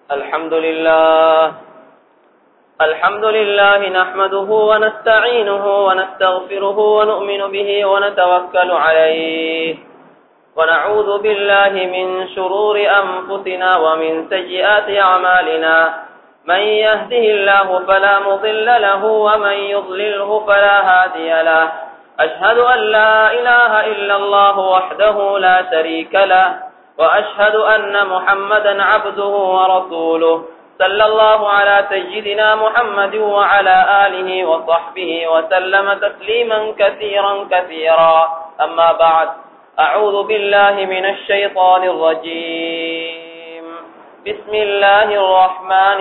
الحمد لله الحمد لله نحمده ونستعينه ونستغفره ونؤمن به ونتوكل عليه ونعوذ بالله من شرور أنفسنا ومن سيئات أعمالنا من يهده الله فلا مضل له ومن يضلله فلا هادي له أشهد أن لا إله إلا الله وحده لا شريك له وأشهد أن محمدا عبده ورسوله صلى الله على سيدنا محمد وعلى آله وصحبه وسلم تسليما كثيرا كثيرا أما بعد أعوذ بالله من الشيطان الرجيم بسم الله الرحمن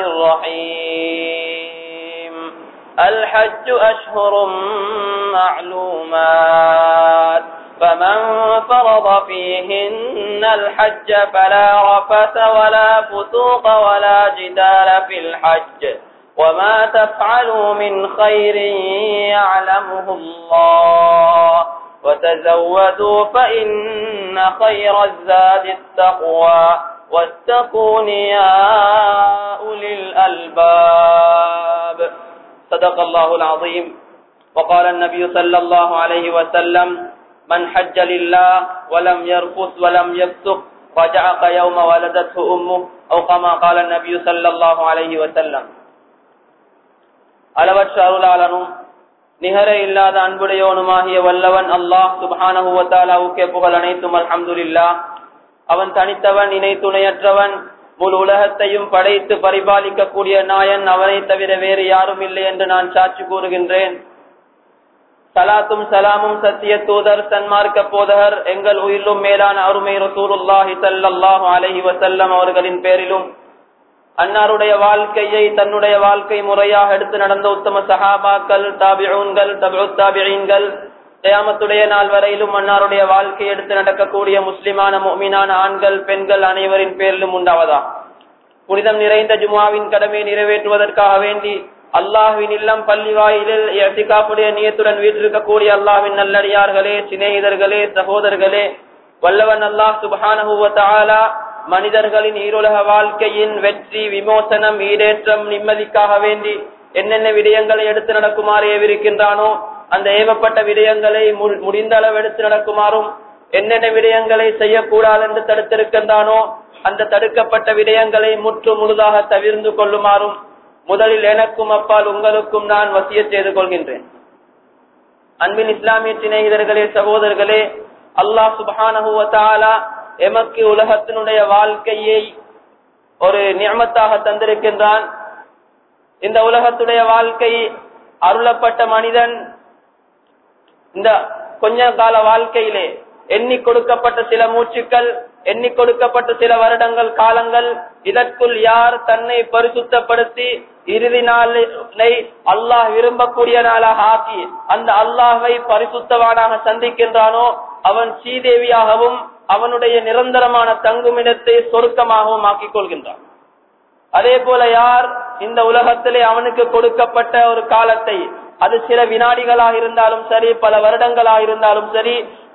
الرحيم الحج أشهر معلومات فمن فرض فيهن الحج فلا رفث ولا فسوق ولا جدال في الحج وما تفعلوا من خير يعلمه الله وتزودوا فإن خير الزاد التقوى واتقون يا أولي الألباب صدق الله العظيم وقال النبي صلى الله عليه وسلم من حج لله ولم يرفث ولم يفسق رجع كيوم ولدته أمه أو كما قال النبي صلى الله عليه وسلم அளவற்ற அருளாளனும் நிகர இல்லாத அன்புடையவனுமாகிய வல்லவன் அல்லாஹ் சுபானஹுவத்தாலாவுக்கே புகழ் அனைத்தும் அல்ஹம்துலில்லா அவன் தனித்தவன் இணை துணையற்றவன் முழு உலகத்தையும் படைத்து பரிபாலிக்க கூடிய நாயன் அவனை தவிர வேறு யாரும் இல்லை என்று நான் சாட்சி கூறுகின்றேன் சலாத்தும் சலாமும் சத்திய தூதர் சன்மார்க்க போதகர் எங்கள் உயிரிலும் மேலான அருமை ரசூலுல்லாஹி சல்லாஹு அலஹி வசல்லம் அவர்களின் பேரிலும் அன்னாருடைய வாழ்க்கையை தன்னுடைய வாழ்க்கை முறையாக எடுத்து நடந்த உத்தம சஹாபாக்கள் தாபியூன்கள் தாபியீன்கள் தயாமத்துடைய நாள் வரையிலும் அன்னாருடைய வாழ்க்கை எடுத்து நடக்கக்கூடிய முஸ்லிமான மோமினான ஆண்கள் பெண்கள் அனைவரின் பேரிலும் உண்டாவதா புனிதம் நிறைந்த ஜுமாவின் கடமையை நிறைவேற்றுவதற்காக வேண்டி அல்லாஹுவின் இல்லம் பள்ளி வாயிலில் எத்திகாப்புடைய நியத்துடன் வீற்றிருக்கக்கூடிய அல்லாஹின் நல்லடியார்களே சிநேகிதர்களே சகோதரர்களே வல்லவன் அல்லாஹ் சுபானஹுவத்தாலா மனிதர்களின் ஈருலக வாழ்க்கையின் வெற்றி விமோசனம் ஈடேற்றம் நிம்மதிக்காக வேண்டி என்னென்ன விடயங்களை எடுத்து நடக்குமாறு ஏவிருக்கின்றானோ அந்த ஏவப்பட்ட விடயங்களை முடிந்த அளவு எடுத்து நடக்குமாறும் என்னென்ன விடயங்களை செய்யக்கூடாது என்று தடுத்திருக்கின்றானோ அந்த தடுக்கப்பட்ட விடயங்களை முற்று முழுதாக தவிர்ந்து கொள்ளுமாறும் முதலில் எனக்கும் அப்பால் உங்களுக்கும் நான் வசிய செய்து கொள்கின்றேன் அன்பின் இஸ்லாமிய சிநேகிதர்களே சகோதரர்களே அல்லாஹ் சுபானஹுவத்தாலா எமக்கு உலகத்தினுடைய வாழ்க்கையை ஒரு நியமத்தாக தந்திருக்கின்றான் இந்த உலகத்துடைய வாழ்க்கை அருளப்பட்ட மனிதன் இந்த கொஞ்ச கால வாழ்க்கையிலே எண்ணி கொடுக்கப்பட்ட சில மூச்சுக்கள் எண்ணி கொடுக்கப்பட்ட சில வருடங்கள் காலங்கள் இதற்குள் யார் தன்னை பரிசுத்தப்படுத்தி இறுதி நாளை அல்லாஹ் விரும்பக்கூடிய நாளாக ஆக்கி அந்த அல்லாஹை பரிசுத்தவானாக சந்திக்கின்றானோ அவன் ஸ்ரீதேவியாகவும் அவனுடைய நிரந்தரமான தங்குமிடத்தை சொருக்கமாகவும் ஆக்கிக் கொள்கின்றான் அதே போல யார் இந்த உலகத்திலே அவனுக்கு கொடுக்கப்பட்ட ஒரு காலத்தை அது சில வினாடிகளாக இருந்தாலும் சரி பல வருடங்களாக இருந்தாலும் சரி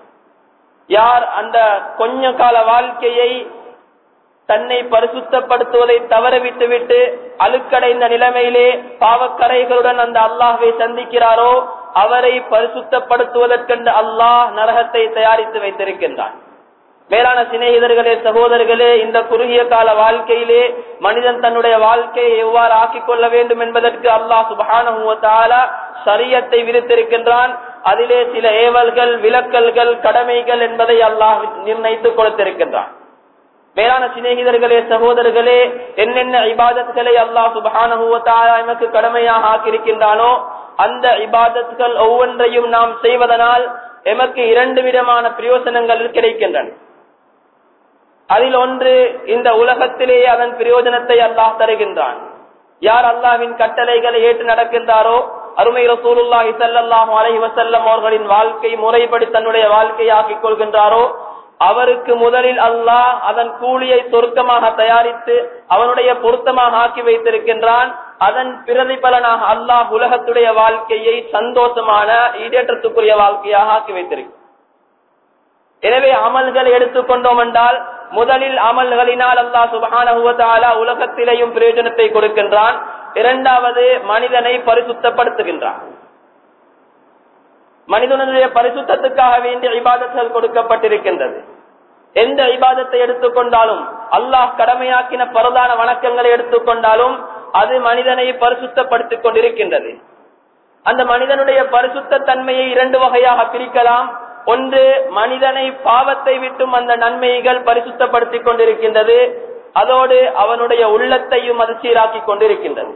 யார் அந்த கொஞ்ச கால வாழ்க்கையை தன்னை பரிசுத்தப்படுத்துவதை தவற விட்டுவிட்டு அழுக்கடைந்த நிலைமையிலே பாவக்கரைகளுடன் அந்த அல்லாஹை சந்திக்கிறாரோ அவரை பரிசுத்தப்படுத்துவதற்கென்று அல்லாஹ் நரகத்தை தயாரித்து வைத்திருக்கின்றான் மேலான சிநேகிதர்களே சகோதரர்களே இந்த குறுகிய கால வாழ்க்கையிலே மனிதன் தன்னுடைய வாழ்க்கையை எவ்வாறு ஆக்கிக் கொள்ள வேண்டும் என்பதற்கு அல்லாஹ் சுபான சரியத்தை விரித்திருக்கின்றான் அதிலே சில ஏவல்கள் விலக்கல்கள் கடமைகள் என்பதை அல்லாஹ் நிர்ணயித்து கொடுத்திருக்கின்றான் மேலான சிநேகிதர்களே சகோதரர்களே என்னென்ன இபாதத்களை அல்லாஹ் சுபான எமக்கு கடமையாக ஆக்கியிருக்கின்றானோ அந்த இபாதத்கள் ஒவ்வொன்றையும் நாம் செய்வதனால் எமக்கு இரண்டு விதமான பிரயோசனங்கள் கிடைக்கின்றன அதில் ஒன்று இந்த உலகத்திலேயே அதன் பிரயோஜனத்தை அல்லாஹ் தருகின்றான் யார் அல்லாஹ்வின் கட்டளைகளை ஏற்று நடக்கின்றாரோ அருமை ரசூலுல்லாஹி ஸல்லல்லாஹு அலைஹி வஸல்லம் அவர்களின் வாழ்க்கை முறைப்படி தன்னுடைய வாழ்க்கையை ஆக்கிக் கொள்கின்றாரோ அவருக்கு முதலில் அல்லாஹ் அதன் கூலியை சொருக்கமாக தயாரித்து அவனுடைய பொருத்தமாக ஆக்கி வைத்திருக்கின்றான் அதன் பிரதிபலனாக அல்லாஹ் உலகத்துடைய வாழ்க்கையை சந்தோஷமான ஈடேற்றத்துக்குரிய வாழ்க்கையாக ஆக்கி வைத்திருக்கிறான் எனவே அமல்களை எடுத்துக்கொண்டோம் என்றால் முதலில் அமல்களினால் அல்லாஹ் சுபஹான உலகத்திலேயும் பிரயோஜனத்தை கொடுக்கின்றான் இரண்டாவது மனிதனை பரிசுத்தப்படுத்துகின்றான் மனிதனுடைய பரிசுத்தத்துக்காக வேண்டிய இபாதத்தில் கொடுக்கப்பட்டிருக்கின்றது எந்த இபாதத்தை எடுத்துக்கொண்டாலும் அல்லாஹ் கடமையாக்கின பரதான வணக்கங்களை எடுத்துக்கொண்டாலும் அது மனிதனை பரிசுத்தப்படுத்திக் கொண்டிருக்கின்றது அந்த மனிதனுடைய பரிசுத்த தன்மையை இரண்டு வகையாக பிரிக்கலாம் ஒன்று மனிதனை பாவத்தை விட்டும் அந்த நன்மைகள் பரிசுத்தப்படுத்திக் கொண்டிருக்கின்றது அதோடு அவனுடைய உள்ளத்தையும் அது சீராக்கிக் கொண்டிருக்கின்றது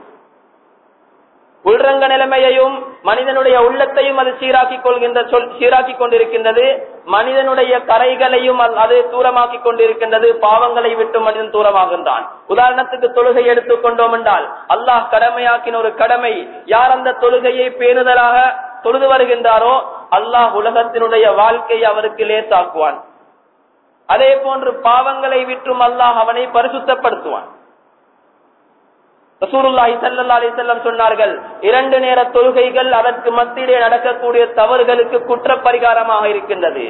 உள்ரங்க நிலைமையையும் மனிதனுடைய உள்ளத்தையும் அது சீராக்கிக் கொள்கின்ற சீராக்கிக் கொண்டிருக்கின்றது மனிதனுடைய கரைகளையும் அது தூரமாக்கிக் கொண்டிருக்கின்றது பாவங்களை விட்டு மனிதன் தூரமாகின்றான் உதாரணத்துக்கு தொழுகை எடுத்துக்கொண்டோம் என்றால் அல்லாஹ் கடமையாக்கின ஒரு கடமை யார் அந்த தொழுகையை பேணுதலாக தொழுது வருகின்றாரோ அல்லாஹ் உலகத்தினுடைய வாழ்க்கையை அவருக்கு லேசாக்குவான் அதே போன்று பாவங்களை விட்டும் அல்லாஹ் அவனை பரிசுத்தப்படுத்துவான் ரசூலுல்லாஹி ஸல்லல்லாஹு அலைஹி வஸல்லம் சொன்னார்கள் இரண்டு நேர தொழுகைகள் அதற்கு மத்தியிலே நடக்கக்கூடிய தவறுகளுக்கு குற்ற பரிகாரமாக இருக்கின்றது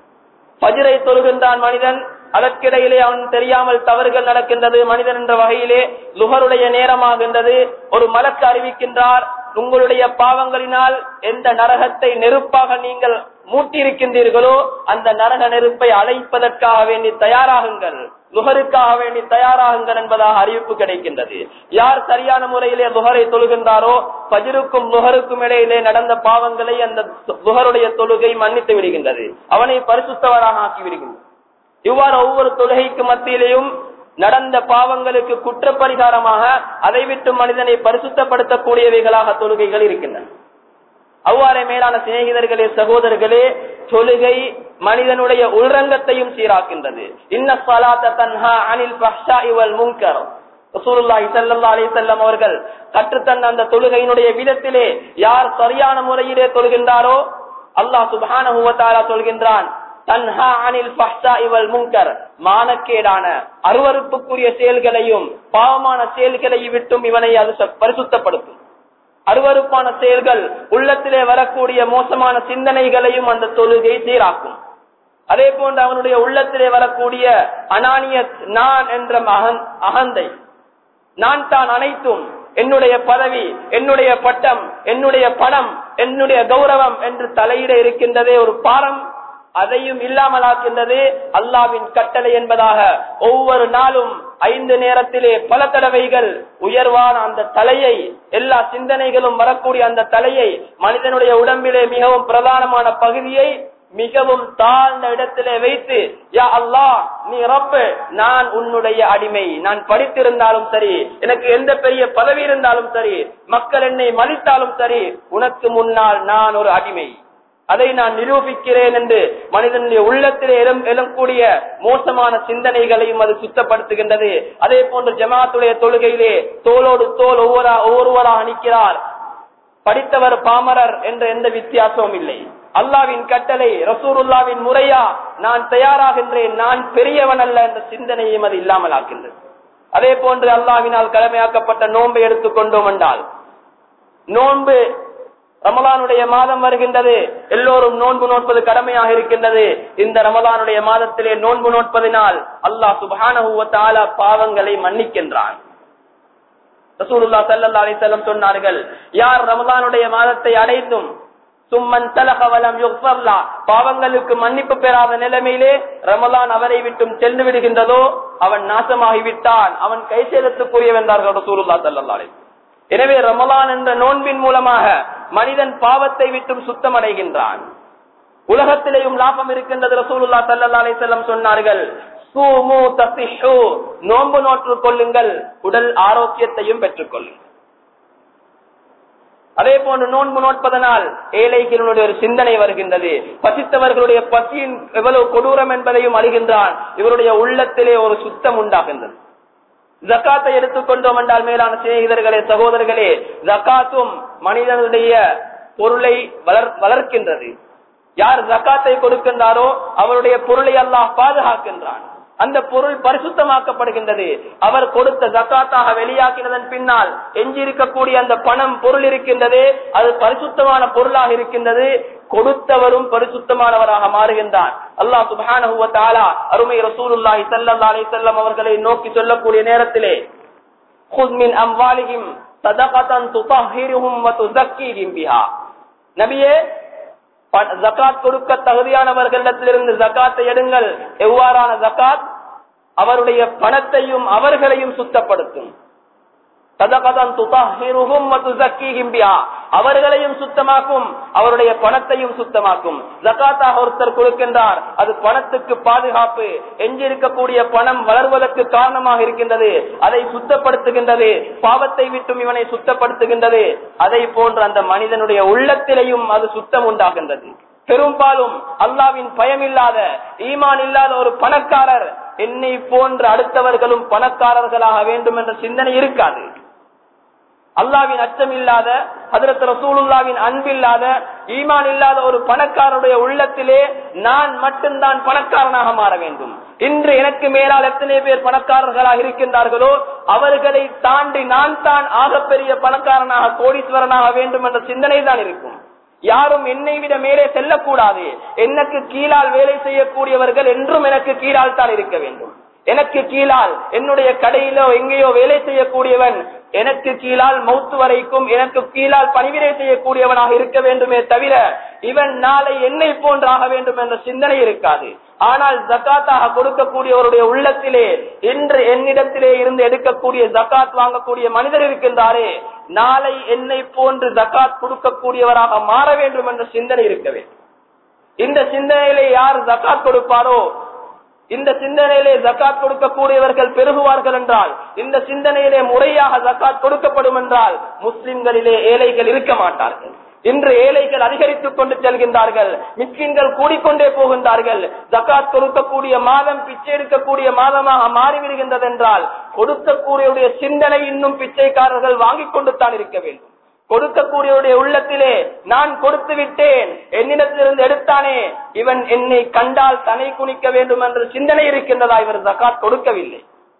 பஜிரை தொழுகின்றான் மனிதன் அதற்கிடையிலே அவன் தெரியாமல் தவறுகள் நடக்கின்றது மனிதன் என்ற வகையிலே லுகருடைய நேரமாகின்றது ஒரு மலக்கு அறிவிக்கின்றார் உங்களுடைய பாவங்களினால் எந்த நரகத்தை நெருப்பாக நீங்கள் மூட்டியிருக்கின்றீர்களோ அந்த நரக நெருப்பை அழைப்பதற்காக வேண்டி தயாராகுங்கள் லுகருக்காக வேண்டி தயாராகுங்கள் என்பதாக அறிவிப்பு கிடைக்கின்றது யார் சரியான முறையிலே லுகரை தொழுகின்றாரோ பஜிருக்கும் லுகருக்கும் இடையிலே நடந்த பாவங்களை அந்த லுகருடைய தொழுகை மன்னித்து விடுகின்றது அவனை பரிசுத்தவராக ஆக்கி விடுகின்றது இவ்வாறு ஒவ்வொரு தொழுகைக்கு மத்தியிலேயும் நடந்த பாவங்களுக்கு குற்ற பரிகாரமாக அதை விட்டு மனிதனை பரிசுத்தப்படுத்தக்கூடியவைகளாக தொழுகைகள் இருக்கின்றன அவ்வாறே மேலான சிநேகிதர்களே சகோதரர்களே தொழுகை மனிதனுடைய உள்ரங்கத்தையும் சீராக்கின்றது இன்ன சலாத்த தன்ஹா அனில் பஹ்ஷா இவல் முங்கர் ரசூலுல்லாஹி ஸல்லல்லாஹு அலைஹி வஸல்லம் அவர்கள் கற்றுத்தந்த அந்த தொழுகையினுடைய விதத்திலே யார் சரியான முறையிலே தொழுகின்றாரோ அல்லாஹ் சுப்ஹானஹு வ தஆலா சொல்கின்றான் தன்ஹா அனில் ஃபஹ்ஷா இவல் முங்கர் மானக்கேடான அருவருப்புக்குரிய செயல்களையும் பாவமான செயல்களையும் விட்டும் இவனை அது பரிசுத்தப்படுத்தும் அருவறுப்பான செயல்கள் உள்ளத்திலே வரக்கூடிய மோசமான சிந்தனைகளையும் அந்த தொழுகை சீராக்கும் அதே போன்று அவனுடைய உள்ளத்திலே வரக்கூடிய அனானிய நான் என்ற அகந்தை நான் தான் அனைத்தும் என்னுடைய பதவி என்னுடைய பட்டம் என்னுடைய பணம் என்னுடைய கௌரவம் என்று தலையிட இருக்கின்றதே ஒரு பாரம் அதையும் இல்லாமலாக்கின்றது அல்லாவின் கட்டளை என்பதாக ஒவ்வொரு நாளும் ஐந்து நேரத்திலே பல தடவைகள் உயர்வான அந்த தலையை எல்லா சிந்தனைகளும் வரக்கூடிய அந்த தலையை மனிதனுடைய உடம்பிலே மிகவும் பிரதானமான பகுதியை மிகவும் தாழ்ந்த இடத்திலே வைத்து யா அல்லாஹ் நீ ரப்பு நான் உன்னுடைய அடிமை நான் படித்திருந்தாலும் சரி எனக்கு எந்த பெரிய பதவி இருந்தாலும் சரி மக்கள் என்னை மதித்தாலும் சரி உனக்கு முன்னால் நான் ஒரு அடிமை அதை நான் நிரூபிக்கிறேன் என்று மனிதனுடைய உள்ளத்திலே எழக்கூடிய மோசமான சிந்தனைகளையும் அது சுத்தப்படுத்துகின்றது அதே போன்று ஜமாத்துடைய தொழுகையிலே தோளோடு தோல் ஒவ்வொரு ஒவ்வொருவராக நிற்கிறார் படித்தவர் பாமரர் என்ற எந்த வித்தியாசமும் இல்லை அல்லாவின் கட்டளை ரசூருல்லாவின் முறையா நான் தயாராகின்றேன் நான் பெரியவன் அல்ல என்ற சிந்தனையும் அது இல்லாமல் ஆக்கின்றது அதே போன்று அல்லாவினால் கடமையாக்கப்பட்ட நோன்பை எடுத்துக்கொண்டோம் என்றால் நோன்பு ரமலானுடைய மாதம் வருகின்றது எல்லோரும் நோன்பு நோட்பது கடமையாக இருக்கின்றது இந்த ரமலானுடைய மாதத்திலே நோன்பு நோட்பதினால் அல்லாஹ் சுபான பாவங்களை மன்னிக்கின்றான் ரசூலுல்லா சல்லா அலிசல்லம் சொன்னார்கள் யார் ரமலானுடைய மாதத்தை அடைந்தும் சும்மன் தலகவலம் யுக்ஃபர்லா பாவங்களுக்கு மன்னிப்பு பெறாத நிலைமையிலே ரமலான் அவரை விட்டும் சென்று விடுகின்றதோ அவன் நாசமாகிவிட்டான் அவன் கை சேதத்துக்குரிய வென்றார்கள் ரசூலுல்லா சல்லா அலி எனவே ரமலான் என்ற நோன்பின் மூலமாக மனிதன் பாவத்தை விட்டும் சுத்தமடைகின்றான் உலகத்திலேயும் லாபம் இருக்கின்றது ரசூலுல்லா சல்லா அலிசல்லம் சொன்னார்கள் நோன்பு நோற்றுக் கொள்ளுங்கள் உடல் ஆரோக்கியத்தையும் பெற்றுக் கொள்ளுங்கள் அதே போன்று நோன்பு நோட்பதனால் ஏழைகளுடைய ஒரு சிந்தனை வருகின்றது பசித்தவர்களுடைய பசியின் எவ்வளவு கொடூரம் என்பதையும் அறிகின்றான் இவருடைய உள்ளத்திலே ஒரு சுத்தம் உண்டாகின்றது ஜக்காத்தை எடுத்துக்கொண்டோம் என்றால் மேலான சிநேகிதர்களே சகோதரர்களே ஜக்காத்தும் மனிதனுடைய பொருளை வளர் வளர்க்கின்றது யார் ஜக்காத்தை கொடுக்கின்றாரோ அவருடைய பொருளை அல்லாஹ் பாதுகாக்கின்றான் அந்த பொருள் பரிசுத்தமாக்கப்படுகின்றது அவர் கொடுத்த ஜக்காத்தாக வெளியாக்கினதன் பின்னால் எஞ்சி இருக்கக்கூடிய அந்த பணம் பொருள் இருக்கின்றது அது பரிசுத்தமான பொருளாக இருக்கின்றது கொடுத்தவரும் பரிசுத்தமானவராக மாறுகின்றார் அல்லாஹ் சுப்ஹானஹு வ தஆலா அருமை ரசூலுல்லாஹி ஸல்லல்லாஹு அலைஹி வஸல்லம் அவர்களை நோக்கி சொல்லக்கூடிய நேரத்திலே குத் மின் அம்வாலிஹிம் சதகதன் துதஹிருஹும் வ துஸக்கிஹிம் பிஹா நபியே ஜகாத் கொடுக்க தகுதியானவர்களிடத்திலிருந்து ஜகாத்தை எடுங்கள் எவ்வாறான ஜகாத் அவருடைய பணத்தையும் அவர்களையும் சுத்தப்படுத்தும் அவர்களையும் சுத்தமாக்கும் அவருடைய பணத்தையும் சுத்தமாக்கும் ஜக்காத்தாக ஒருத்தர் கொடுக்கின்றார் அது பணத்துக்கு பாதுகாப்பு எஞ்சிருக்கக்கூடிய பணம் வளர்வதற்கு காரணமாக இருக்கின்றது அதை சுத்தப்படுத்துகின்றது பாவத்தை விட்டும் இவனை சுத்தப்படுத்துகின்றது அதை போன்ற அந்த மனிதனுடைய உள்ளத்திலேயும் அது சுத்தம் உண்டாகின்றது பெரும்பாலும் அல்லாவின் பயமில்லாத ஈமான் இல்லாத ஒரு பணக்காரர் என்னை போன்ற அடுத்தவர்களும் பணக்காரர்களாக வேண்டும் என்ற சிந்தனை இருக்காது அல்லாவின் அச்சம் இல்லாத ஹதரத் ரசூலுல்லாவின் அன்பில்லாத ஈமான் இல்லாத ஒரு பணக்காரருடைய உள்ளத்திலே நான் மட்டும்தான் பணக்காரனாக மாற வேண்டும் இன்று எனக்கு மேலால் எத்தனை பேர் பணக்காரர்களாக இருக்கின்றார்களோ அவர்களை தாண்டி நான் தான் ஆகப்பெரிய பணக்காரனாக கோடீஸ்வரனாக வேண்டும் என்ற சிந்தனை தான் இருக்கும் யாரும் என்னை விட மேலே செல்லக்கூடாது எனக்கு கீழால் வேலை செய்யக்கூடியவர்கள் என்றும் எனக்கு கீழால் தான் இருக்க வேண்டும் எனக்கு கீழால் என்னுடைய கடையிலோ எங்கேயோ வேலை செய்யக்கூடியவன் எனக்கு கீழால் மௌத்து வரைக்கும் எனக்கு கீழால் பணிவிரை செய்யக்கூடியவனாக இருக்க வேண்டுமே தவிர இவன் நாளை என்னை போன்றாக வேண்டும் என்ற சிந்தனை இருக்காது ஆனால் ஜக்காத்தாக கொடுக்கக்கூடியவருடைய உள்ளத்திலே இன்று என்னிடத்திலே இருந்து எடுக்கக்கூடிய ஜக்காத் வாங்கக்கூடிய மனிதர் இருக்கின்றாரே நாளை என்னை போன்று ஜக்காத் கொடுக்கக்கூடியவராக மாற வேண்டும் என்ற சிந்தனை இருக்க வேண்டும் இந்த சிந்தனையிலே யார் ஜக்காத் கொடுப்பாரோ இந்த சிந்தனையிலே ஜக்காத் கொடுக்கக்கூடியவர்கள் பெருகுவார்கள் என்றால் இந்த சிந்தனையிலே முறையாக ஜக்காத் கொடுக்கப்படும் என்றால் முஸ்லிம்களிலே ஏழைகள் இருக்க மாட்டார்கள் இன்று ஏழைகள் அதிகரித்துக் கொண்டு செல்கின்றார்கள் மிஸ்கின்கள் கூடிக்கொண்டே போகின்றார்கள் ஜக்காத் கொடுக்கக்கூடிய மாதம் பிச்சை எடுக்கக்கூடிய மாதமாக மாறிவிடுகின்றது என்றால் கொடுக்கக்கூடிய சிந்தனை இன்னும் பிச்சைக்காரர்கள் வாங்கிக் கொண்டு தான் இருக்க வேண்டும் கொடுக்கக்கூடியவருடைய உள்ளத்திலே நான் கொடுத்து விட்டேன் என்னிடத்திலிருந்து எடுத்தானே இவன் என்னை கண்டால் தனை குனிக்க வேண்டும் என்ற சிந்தனை இருக்கின்றதா இவர் ஜக்காத் கொடுக்கவில்லை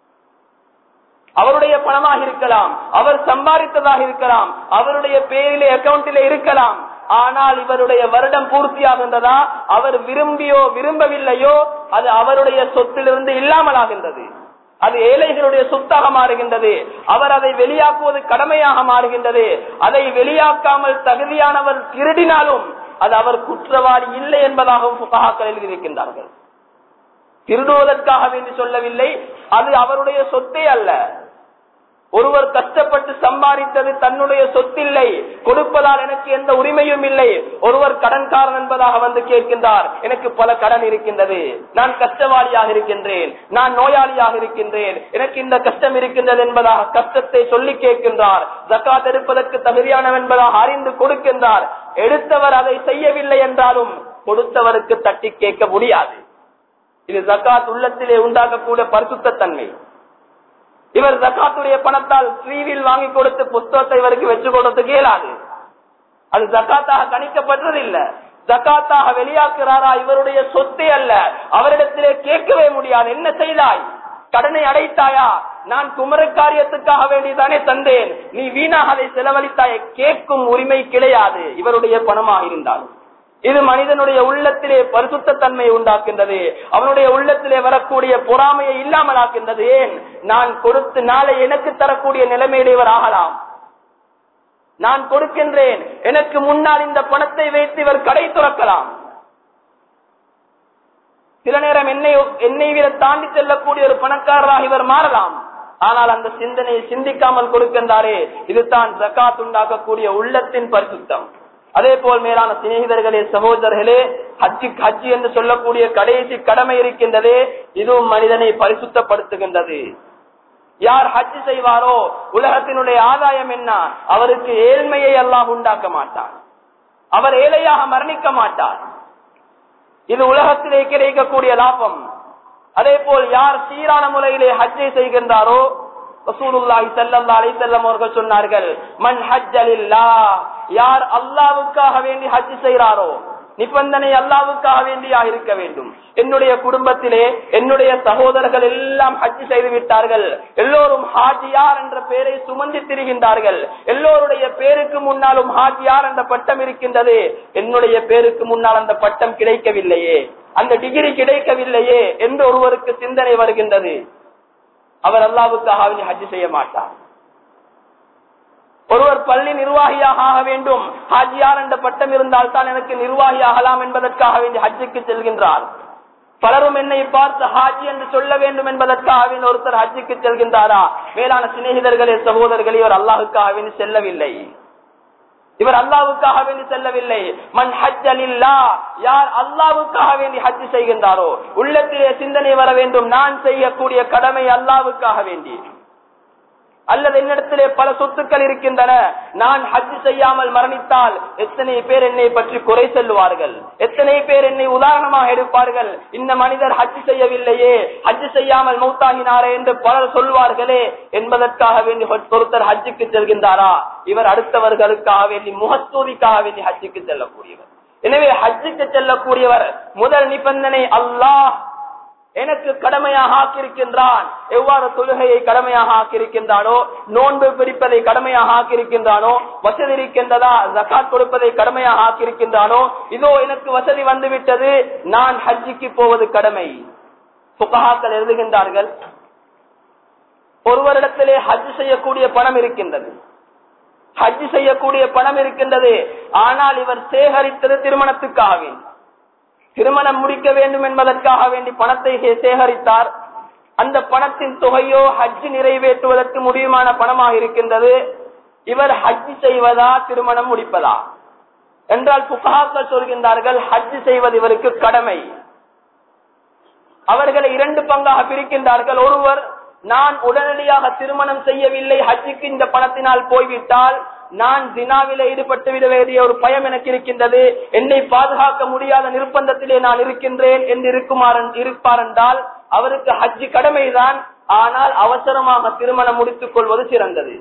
அவருடைய பணமாக இருக்கலாம் அவர் சம்பாதித்ததாக இருக்கலாம் அவருடைய பேரிலே அக்கவுண்டிலே இருக்கலாம் ஆனால் இவருடைய வருடம் பூர்த்தியாகின்றதா அவர் விரும்பியோ விரும்பவில்லையோ அது அவருடைய சொத்திலிருந்து இல்லாமல் ஆகின்றது அது ஏழைகளுடைய சொத்தாக மாறுகின்றது அவர் அதை வெளியாக்குவது கடமையாக மாறுகின்றது அதை வெளியாக்காமல் தகுதியானவர் திருடினாலும் அது அவர் குற்றவாளி இல்லை என்பதாகவும் புகாக்கள் எழுதியிருக்கின்றார்கள் திருடுவதற்காக வேண்டி சொல்லவில்லை அது அவருடைய சொத்தே அல்ல ஒருவர் கஷ்டப்பட்டு சம்பாதித்தது தன்னுடைய சொத்தில்லை கொடுப்பதால் எனக்கு எந்த உரிமையும் இல்லை ஒருவர் கடன்காரன் என்பதாக வந்து கேட்கின்றார் எனக்கு பல கடன் இருக்கின்றது நான் கஷ்டவாளியாக இருக்கின்றேன் நான் நோயாளியாக இருக்கின்றேன் எனக்கு இந்த கஷ்டம் இருக்கின்றது என்பதாக கஷ்டத்தை சொல்லி கேட்கின்றார் ஜக்காத் எடுப்பதற்கு தகுதியானவன் என்பதாக அறிந்து கொடுக்கின்றார் எடுத்தவர் அதை செய்யவில்லை என்றாலும் கொடுத்தவருக்கு தட்டி கேட்க முடியாது இது ஜக்காத் உள்ளத்திலே உண்டாக்கக்கூடிய பரிசுத்த தன்மை இவர் ஜக்காத்துடைய பணத்தால் ஸ்ரீவில் வாங்கி கொடுத்து புஸ்தகத்தை இவருக்கு வச்சு கொடுத்து இயலாது அது ஜக்காத்தாக கணிக்கப்பட்டது இல்ல ஜக்காத்தாக வெளியாக்குறாரா இவருடைய சொத்தே அல்ல அவரிடத்திலே கேட்கவே முடியாது என்ன செய்தாய் கடனை அடைத்தாயா நான் குமர காரியத்துக்காக வேண்டிதானே தந்தேன் நீ வீணாக அதை செலவழித்தாய கேட்கும் உரிமை கிடையாது இவருடைய பணமாக இருந்தாலும் இது மனிதனுடைய உள்ளத்திலே பரிசுத்த தன்மையை உண்டாக்கின்றது அவனுடைய உள்ளத்திலே வரக்கூடிய பொறாமையை இல்லாமல் ஆக்கின்றது ஏன் நான் கொடுத்து நாளை எனக்கு தரக்கூடிய நிலைமையிலே இவர் ஆகலாம் நான் கொடுக்கின்றேன் எனக்கு முன்னால் இந்த பணத்தை வைத்து இவர் கடை துறக்கலாம் சில நேரம் என்னை என்னை விட தாண்டி செல்லக்கூடிய ஒரு பணக்காரராக இவர் மாறலாம் ஆனால் அந்த சிந்தனையை சிந்திக்காமல் கொடுக்கின்றாரே இதுதான் ஜக்காத் உண்டாக்கக்கூடிய உள்ளத்தின் பரிசுத்தம் அதே போல் மேலான சிநேகிதர்களே சகோதரர்களே ஹஜ்ஜி ஹஜ்ஜி என்று சொல்லக்கூடிய கடைசி கடமை இருக்கின்றதே இதுவும் மனிதனை பரிசுத்தப்படுத்துகின்றது யார் ஹஜ் செய்வாரோ உலகத்தினுடைய ஆதாயம் என்ன அவருக்கு ஏழ்மையை எல்லாம் உண்டாக்க மாட்டார் அவர் ஏழையாக மரணிக்க மாட்டார் இது உலகத்திலே கிடைக்கக்கூடிய லாபம் அதே போல் யார் சீரான முறையிலே ஹஜ்ஜை செய்கின்றாரோ ரசூலுல்லாஹி ஸல்லல்லாஹு அலைஹி வஸல்லம் அவர்கள் சொன்னார்கள் மன் ஹஜ்ஜலில்லா யார் அல்லாஹ்வுக்காக வேண்டி ஹஜ் செய்றாரோ நிபந்தனை அல்லாவுக்காக வேண்டியாக இருக்க வேண்டும் என்னுடைய குடும்பத்திலே என்னுடைய சகோதரர்கள் எல்லாம் ஹஜ் செய்து விட்டார்கள் எல்லோரும் ஹாஜியார் என்ற பெயரை சுமந்து திரிகின்றார்கள் எல்லோருடைய பேருக்கு முன்னாலும் ஹாஜியார் என்ற பட்டம் இருக்கின்றது என்னுடைய பேருக்கு முன்னால் அந்த பட்டம் கிடைக்கவில்லையே அந்த டிகிரி கிடைக்கவில்லையே என்று ஒருவருக்கு சிந்தனை வருகின்றது அவர் அல்லாவுக்காக ஹஜ் செய்ய மாட்டார் ஒருவர் பள்ளி நிர்வாகியாக ஆக வேண்டும் ஹாஜியார் என்ற பட்டம் இருந்தால் தான் எனக்கு நிர்வாகி ஆகலாம் என்பதற்காக வேண்டி ஹஜ்ஜுக்கு செல்கின்றார் பலரும் என்னை பார்த்து ஹாஜி என்று சொல்ல வேண்டும் என்பதற்காக ஒருத்தர் ஹஜ்ஜுக்கு செல்கின்றாரா மேலான சிநேகிதர்களே சகோதரர்களே இவர் அல்லாஹுக்காக வேண்டி செல்லவில்லை இவர் அல்லாவுக்காக வேண்டி செல்லவில்லை மண் ஹஜ் அலில்லா யார் அல்லாவுக்காக வேண்டி ஹஜ் செய்கின்றாரோ உள்ளத்திலே சிந்தனை வர வேண்டும் நான் செய்யக்கூடிய கடமை அல்லாவுக்காக வேண்டி அல்லது என்னிடத்திலே பல சொத்துக்கள் இருக்கின்றன நான் ஹஜ் செய்யாமல் மரணித்தால் எத்தனை பேர் என்னை பற்றி குறை சொல்லுவார்கள் எத்தனை பேர் என்னை உதாரணமாக எடுப்பார்கள் இந்த மனிதர் ஹஜ் செய்யவில்லையே ஹஜ் செய்யாமல் மௌத்தாகினாரே என்று பலர் சொல்வார்களே என்பதற்காக வேண்டி ஒருத்தர் ஹஜ்ஜுக்கு செல்கின்றாரா இவர் அடுத்தவர்களுக்காக வேண்டி முகஸ்தூதிக்காக வேண்டி ஹஜ்ஜுக்கு செல்லக்கூடியவர் எனவே ஹஜ்ஜுக்கு செல்லக்கூடியவர் முதல் நிபந்தனை அல்லாஹ் எனக்கு கடமையாக ஆக்கியிருக்கின்றான் எவ்வாறு தொழுகையை கடமையாக ஆக்கியிருக்கின்றானோ நோன்பு பிரிப்பதை கடமையாக ஆக்கியிருக்கின்றானோ வசதி இருக்கின்றதா ஜக்காத் கொடுப்பதை கடமையாக ஆக்கியிருக்கின்றானோ இதோ எனக்கு வசதி வந்துவிட்டது நான் ஹஜ்ஜிக்கு போவது கடமை புகஹாக்கள் எழுதுகின்றார்கள் ஒருவரிடத்திலே ஹஜ் செய்யக்கூடிய பணம் இருக்கின்றது ஹஜ் செய்யக்கூடிய பணம் இருக்கின்றது ஆனால் இவர் சேகரித்தது திருமணத்துக்காக வேண்டும் திருமணம் முடிக்க வேண்டும் என்பதற்காக வேண்டி பணத்தை சேகரித்தார் அந்த பணத்தின் தொகையோ ஹஜ் நிறைவேற்றுவதற்கு முடியுமான பணமாக இருக்கின்றது இவர் ஹஜ் செய்வதா திருமணம் முடிப்பதா என்றால் புகாக்கள் சொல்கின்றார்கள் ஹஜ் செய்வது இவருக்கு கடமை அவர்களை இரண்டு பங்காக பிரிக்கின்றார்கள் ஒருவர் நான் உடனடியாக திருமணம் செய்யவில்லை ஹஜ்ஜுக்கு இந்த பணத்தினால் போய்விட்டால் நான் தினாவில ஈடுபட்டு விட வேண்டிய ஒரு பயம் எனக்கு இருக்கின்றது என்னை பாதுகாக்க முடியாத நிர்பந்தத்திலே நான் இருக்கின்றேன் என்று இருக்குமாறு இருப்பார் என்றால் அவருக்கு ஹஜ்ஜு கடமைதான் ஆனால் அவசரமாக திருமணம் முடித்துக் கொள்வது சிறந்தது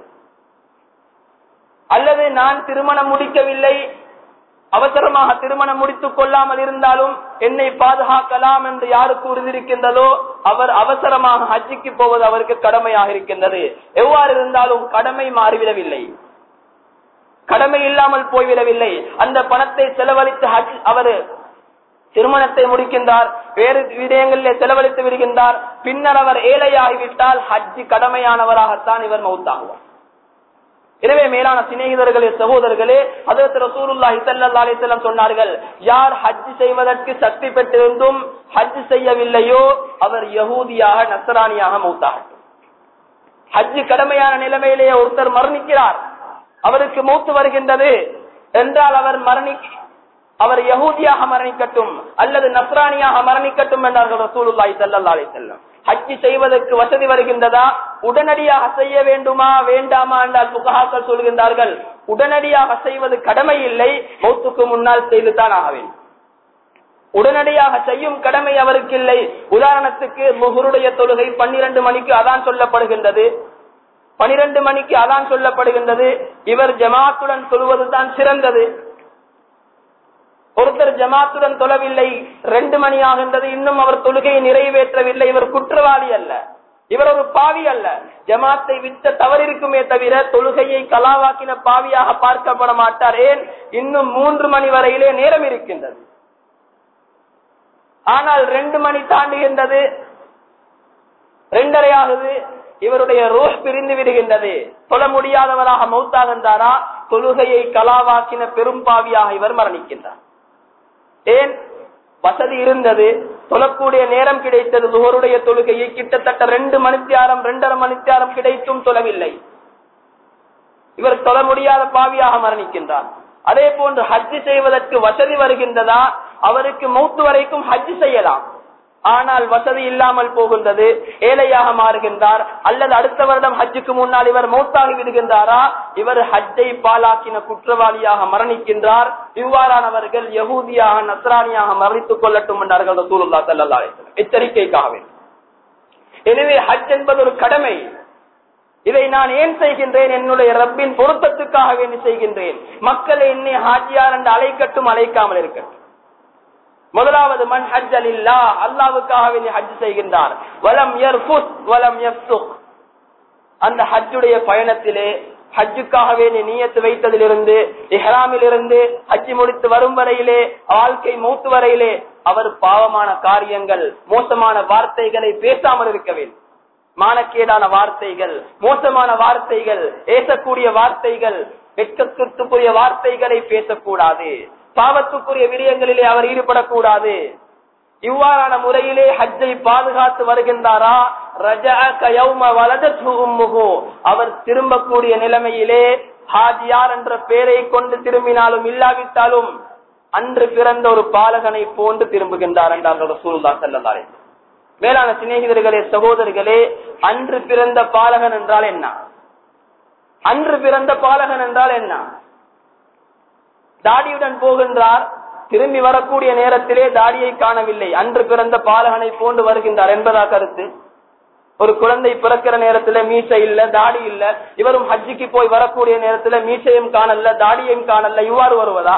அல்லது நான் திருமணம் முடிக்கவில்லை அவசரமாக திருமணம் முடித்துக் கொள்ளாமல் இருந்தாலும் என்னை பாதுகாக்கலாம் என்று யாருக்கு உறுதியிருக்கின்றதோ அவர் அவசரமாக ஹஜ்ஜிக்கு போவது அவருக்கு கடமையாக இருக்கின்றது எவ்வாறு இருந்தாலும் கடமை மாறிவிடவில்லை கடமை இல்லாமல் போய்விடவில்லை அந்த பணத்தை செலவழித்து ஹஜ் அவர் திருமணத்தை முடிக்கின்றார் வேறு விடயங்களிலே செலவழித்து விடுகின்றார் பின்னர் அவர் ஏழையாகிவிட்டால் ஹஜ்ஜி கடமையானவராகத்தான் இவர் மௌத்தாகுவார் எனவே மேலான சிநேகிதர்களே சகோதரர்களே அதற்கு ரசூலுல்லாஹி ஸல்லல்லாஹு அலைஹி வஸல்லம் சொன்னார்கள் யார் ஹஜ் செய்வதற்கு சக்தி பெற்றிருந்தும் ஹஜ் செய்யவில்லையோ அவர் யகூதியாக நஸ்ரானியாக மௌத்தாகட்டும் ஹஜ் கடமையான நிலைமையிலேயே ஒருத்தர் மரணிக்கிறார் அவருக்கு மூத்து வருகின்றது என்றால் அவர் மரணி அவர் யகூதியாக மரணிக்கட்டும் அல்லது நஸ்ரானியாக மரணிக்கட்டும் என்றார்கள் ரசூலுல்லாஹி ஸல்லல்லாஹு அலைஹி வஸல்லம் ஹஜ்ஜி செய்வதற்கு வசதி வருகின்றதா உடனடியாக செய்ய வேண்டுமா வேண்டாமா என்றால் புகாக்கள் சொல்கின்றார்கள் உடனடியாக செய்வது கடமை இல்லை மௌத்துக்கு முன்னால் செய்துதான் ஆக வேண்டும் உடனடியாக செய்யும் கடமை அவருக்கு இல்லை உதாரணத்துக்கு முகருடைய தொழுகை பன்னிரண்டு மணிக்கு அதான் சொல்லப்படுகின்றது பனிரெண்டு மணிக்கு அதான் சொல்லப்படுகின்றது இவர் ஜமாத்துடன் சொல்வதுதான் சிறந்தது ஒருத்தர் ஜமாத்துடன் தொழவில்லை ரெண்டு மணி ஆகின்றது இன்னும் அவர் தொழுகையை நிறைவேற்றவில்லை இவர் குற்றவாளி அல்ல இவர் ஒரு பாவி அல்ல ஜமாத்தை விட்ட தவறிருக்குமே தவிர தொழுகையை கலாவாக்கின பாவியாக பார்க்கப்பட மாட்டார் ஏன் இன்னும் மூன்று மணி வரையிலே நேரம் இருக்கின்றது ஆனால் ரெண்டு மணி தாண்டுகின்றது ரெண்டரை ஆகுது இவருடைய ரோஷ் பிரிந்து விடுகின்றது தொழ முடியாதவராக மௌத்தாகின்றாரா தொழுகையை கலாவாக்கின பெரும் பாவியாக இவர் மரணிக்கின்றார் ஏன் வசதி இருந்தது தொழக்கூடிய நேரம் கிடைத்தது நுகருடைய தொழுகையை கிட்டத்தட்ட ரெண்டு மணித்தியாரம் ரெண்டரை மணித்தியாரம் கிடைத்தும் தொழவில்லை இவர் தொழ முடியாத பாவியாக மரணிக்கின்றார் அதே போன்று ஹஜ்ஜு செய்வதற்கு வசதி வருகின்றதா அவருக்கு மௌத்து வரைக்கும் ஹஜ்ஜு செய்யலாம் ஆனால் வசதி இல்லாமல் போகின்றது ஏழையாக மாறுகின்றார் அல்லது அடுத்த வருடம் ஹஜ்ஜுக்கு முன்னால் இவர் மௌத்தாகி விடுகின்றாரா இவர் ஹஜ்ஜை பாலாக்கின குற்றவாளியாக மரணிக்கின்றார் இவ்வாறானவர்கள் யகூதியாக நஸ்ரானியாக மரணித்துக் கொள்ளட்டும் என்றார்கள் ரசூலுல்லா ஸல்லல்லாஹு அலைஹி வஸல்லம் எச்சரிக்கைக்காக வேண்டும் எனவே ஹஜ் என்பது ஒரு கடமை இதை நான் ஏன் செய்கின்றேன் என்னுடைய ரப்பின் பொருத்தத்துக்காக வேண்டி செய்கின்றேன் மக்களை என்னை ஹாஜியார் என்று அழைக்கட்டும் அழைக்காமல் இருக்கட்டும் முதலாவது மண் ஹஜ் அல்லா அல்லாவுக்காக வேண்டி ஹஜ் செய்கின்றார் வலம் யர்ஃபுஸ் வலம் யஃப்சுக் அந்த ஹஜ்ஜுடைய பயணத்திலே ஹஜ்ஜுக்காக வேண்டி நீயத்து வைத்ததிலிருந்து இஹ்ராமில் இருந்து ஹஜ்ஜி முடித்து வரும் வரையிலே வாழ்க்கை மூத்து வரையிலே அவர் பாவமான காரியங்கள் மோசமான வார்த்தைகளை பேசாமல் இருக்க வேண்டும் மானக்கேடான வார்த்தைகள் மோசமான வார்த்தைகள் ஏசக்கூடிய வார்த்தைகள் வெட்கத்திற்குரிய வார்த்தைகளை பேசக்கூடாது பாவத்துக்குரிய விடயங்களிலே அவர் ஈடுபடக்கூடாது இவ்வாறான முறையிலே ஹஜ்ஜை பாதுகாத்து வருகின்றாரா அவர் திரும்பக்கூடிய நிலைமையிலே ஹாஜியார் என்ற பெயரை கொண்டு திரும்பினாலும் இல்லாவிட்டாலும் அன்று பிறந்த ஒரு பாலகனை போன்று திரும்புகின்றார் என்றார்கள் ரசூலுல்லா செல்லதாரே மேலான சிநேகிதர்களே சகோதரர்களே அன்று பிறந்த பாலகன் என்றால் என்ன அன்று பிறந்த பாலகன் என்றால் என்ன தாடியுடன் போகின்றார் திரும்பி வரக்கூடிய நேரத்திலே தாடியை காணவில்லை அன்று பிறந்த பாலகனை போன்று வருகின்றார் என்பதா கருத்து ஒரு குழந்தை பிறக்கிற நேரத்துல மீசை இல்ல தாடி இல்ல இவரும் ஹஜ்ஜிக்கு போய் வரக்கூடிய நேரத்துல மீசையும் காணல தாடியையும் காணல இவ்வாறு வருவதா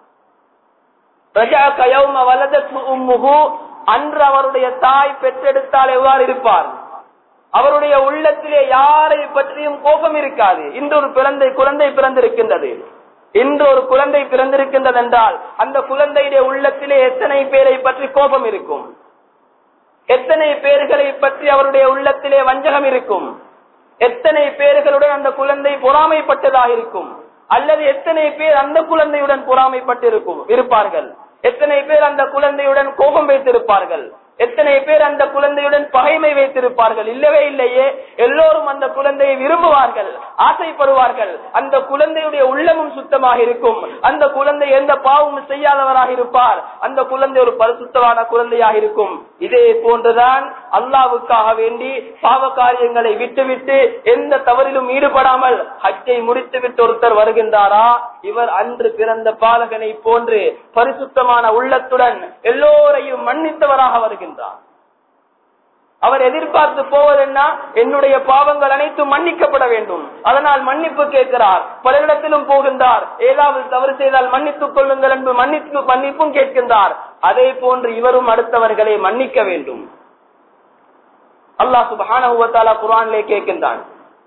அன்று அவருடைய தாய் பெற்றெடுத்தால் எவ்வாறு இருப்பார் அவருடைய உள்ளத்திலே யாரை பற்றியும் கோபம் இருக்காது இன்று ஒரு குழந்தை குழந்தை பிறந்திருக்கின்றது இன்று ஒரு குழந்தை பிறந்திருக்கின்றது என்றால் அந்த குழந்தையுடைய உள்ளத்திலே எத்தனை பேரை பற்றி கோபம் இருக்கும் எத்தனை பேர்களை பற்றி அவருடைய உள்ளத்திலே வஞ்சகம் இருக்கும் எத்தனை பேர்களுடன் அந்த குழந்தை பொறாமைப்பட்டதாக இருக்கும் அல்லது எத்தனை பேர் அந்த குழந்தையுடன் பொறாமைப்பட்டு இருக்கும் இருப்பார்கள் எத்தனை பேர் அந்த குழந்தையுடன் கோபம் வைத்திருப்பார்கள் எத்தனை பேர் அந்த குழந்தையுடன் பகைமை வைத்திருப்பார்கள் இல்லவே இல்லையே எல்லோரும் அந்த குழந்தையை விரும்புவார்கள் ஆசைப்படுவார்கள் அந்த குழந்தையுடைய உள்ளமும் சுத்தமாக இருக்கும் அந்த குழந்தை எந்த பாவமும் செய்யாதவராக இருப்பார் அந்த குழந்தை ஒரு பரிசுத்தமான குழந்தையாக இருக்கும் இதே போன்றுதான் அல்லாவுக்காக வேண்டி பாவ காரியங்களை விட்டுவிட்டு எந்த தவறிலும் ஈடுபடாமல் ஹஜ்ஜை முடித்துவிட்டு ஒருத்தர் வருகின்றாரா இவர் அன்று பிறந்த பாலகனை போன்று பரிசுத்தமான உள்ளத்துடன் எல்லோரையும் மன்னித்தவராக வருகின்றார் அவர் எதிர்பார்த்து போவதென்னா என்னுடைய பாவங்கள் அனைத்தும் மன்னிக்கப்பட வேண்டும் அதனால் மன்னிப்பு கேட்கிறார் பல இடத்திலும் போகின்றார் ஏதாவது தவறு செய்தால் மன்னித்துக் கொள்ளுங்கள் என்று மன்னிப்பு மன்னிப்பும் கேட்கின்றார் அதே போன்று இவரும் அடுத்தவர்களை மன்னிக்க வேண்டும் அல்லாஹ் சுபான குரான்லே கேட்கின்றான்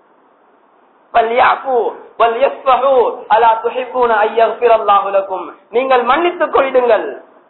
நீங்கள் மன்னித்துக் கொள்ளுங்கள்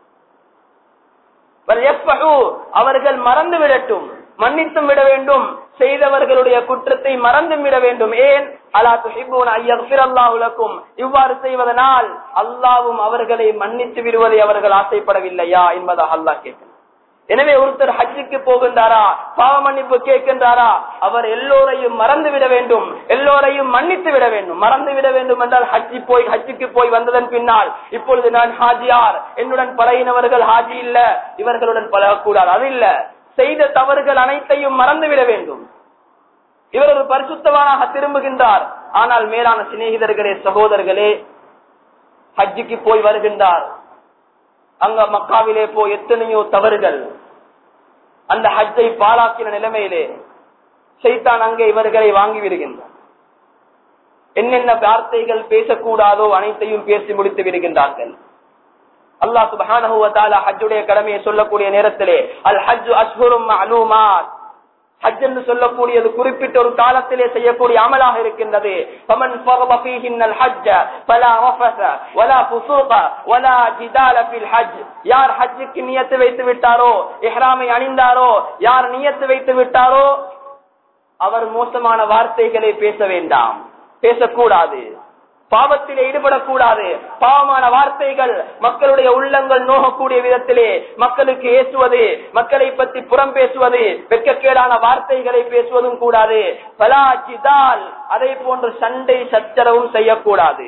அவர்கள் மறந்து விடட்டும் மன்னித்தும் விட வேண்டும் செய்தவர்களுடைய குற்றத்தை மறந்தும் விட வேண்டும் ஏன் அலா துஹிபூன் ஐயல்லாஹுலக்கும் இவ்வாறு செய்வதனால் அல்லாவும் அவர்களை மன்னித்து விடுவதை அவர்கள் ஆசைப்படவில்லையா என்பதாக அல்லாஹ் கேட்கிறார் எனவே ஒருத்தர் ஹஜ்ஜுக்கு போகின்றாரா பாவ மன்னிப்பு கேட்கின்றாரா அவர் எல்லோரையும் மறந்து விட வேண்டும் எல்லோரையும் மன்னித்து விட வேண்டும் மறந்து விட வேண்டும் என்றால் ஹஜ்ஜி போய் ஹஜ்ஜுக்கு போய் வந்ததன் பின்னால் இப்பொழுது நான் ஹாஜியார் என்னுடன் பழகினவர்கள் ஹாஜி இல்ல இவர்களுடன் பழகக்கூடாது அது இல்ல செய்த தவறுகள் அனைத்தையும் மறந்து விட வேண்டும் இவர் ஒரு பரிசுத்தவானாக திரும்புகின்றார் ஆனால் மேலான சிநேகிதர்களே சகோதரர்களே ஹஜ்ஜுக்கு போய் வருகின்றார் அங்க மக்காவிலே போய் எத்தனையோ தவறுகள் அந்த ஹஜ்ஜை பாலாக்கின நிலைமையிலே செய்தான் அங்கே இவர்களை வாங்கி விடுகின்றார் என்னென்ன வார்த்தைகள் பேசக்கூடாதோ அனைத்தையும் பேசி முடித்து விடுகின்றார்கள் அல்லா சுபான ஹஜ்ஜுடைய கடமையை சொல்லக்கூடிய நேரத்திலே அல் ஹஜ் அஸ்ஹுரும் அலூமாத் ஹஜ் என்று சொல்லக்கூடியது குறிப்பிட்ட ஒரு காலத்திலே செய்யக்கூடிய அமலாக இருக்கின்றது فمن فرض فيهن الحج فلا رفث ولا فسوق ولا جدال في الحج யார் ஹஜ்ஜுக்கு நியத்து வைத்து விட்டாரோ இஹ்ராமை அணிந்தாரோ யார் நியத்து வைத்து விட்டாரோ அவர் மோசமான வார்த்தைகளை பேச வேண்டாம் பேசக்கூடாது பாவத்திலே ஈடுபடக்கூடாது பாவமான வார்த்தைகள் மக்களுடைய உள்ளங்கள் நோகக்கூடிய விதத்திலே மக்களுக்கு ஏசுவது மக்களை பற்றி புறம் பேசுவது வெக்கக்கேடான வார்த்தைகளை பேசுவதும் கூடாது பலாஜிதால் அதை போன்ற சண்டை சச்சரவும் செய்யக்கூடாது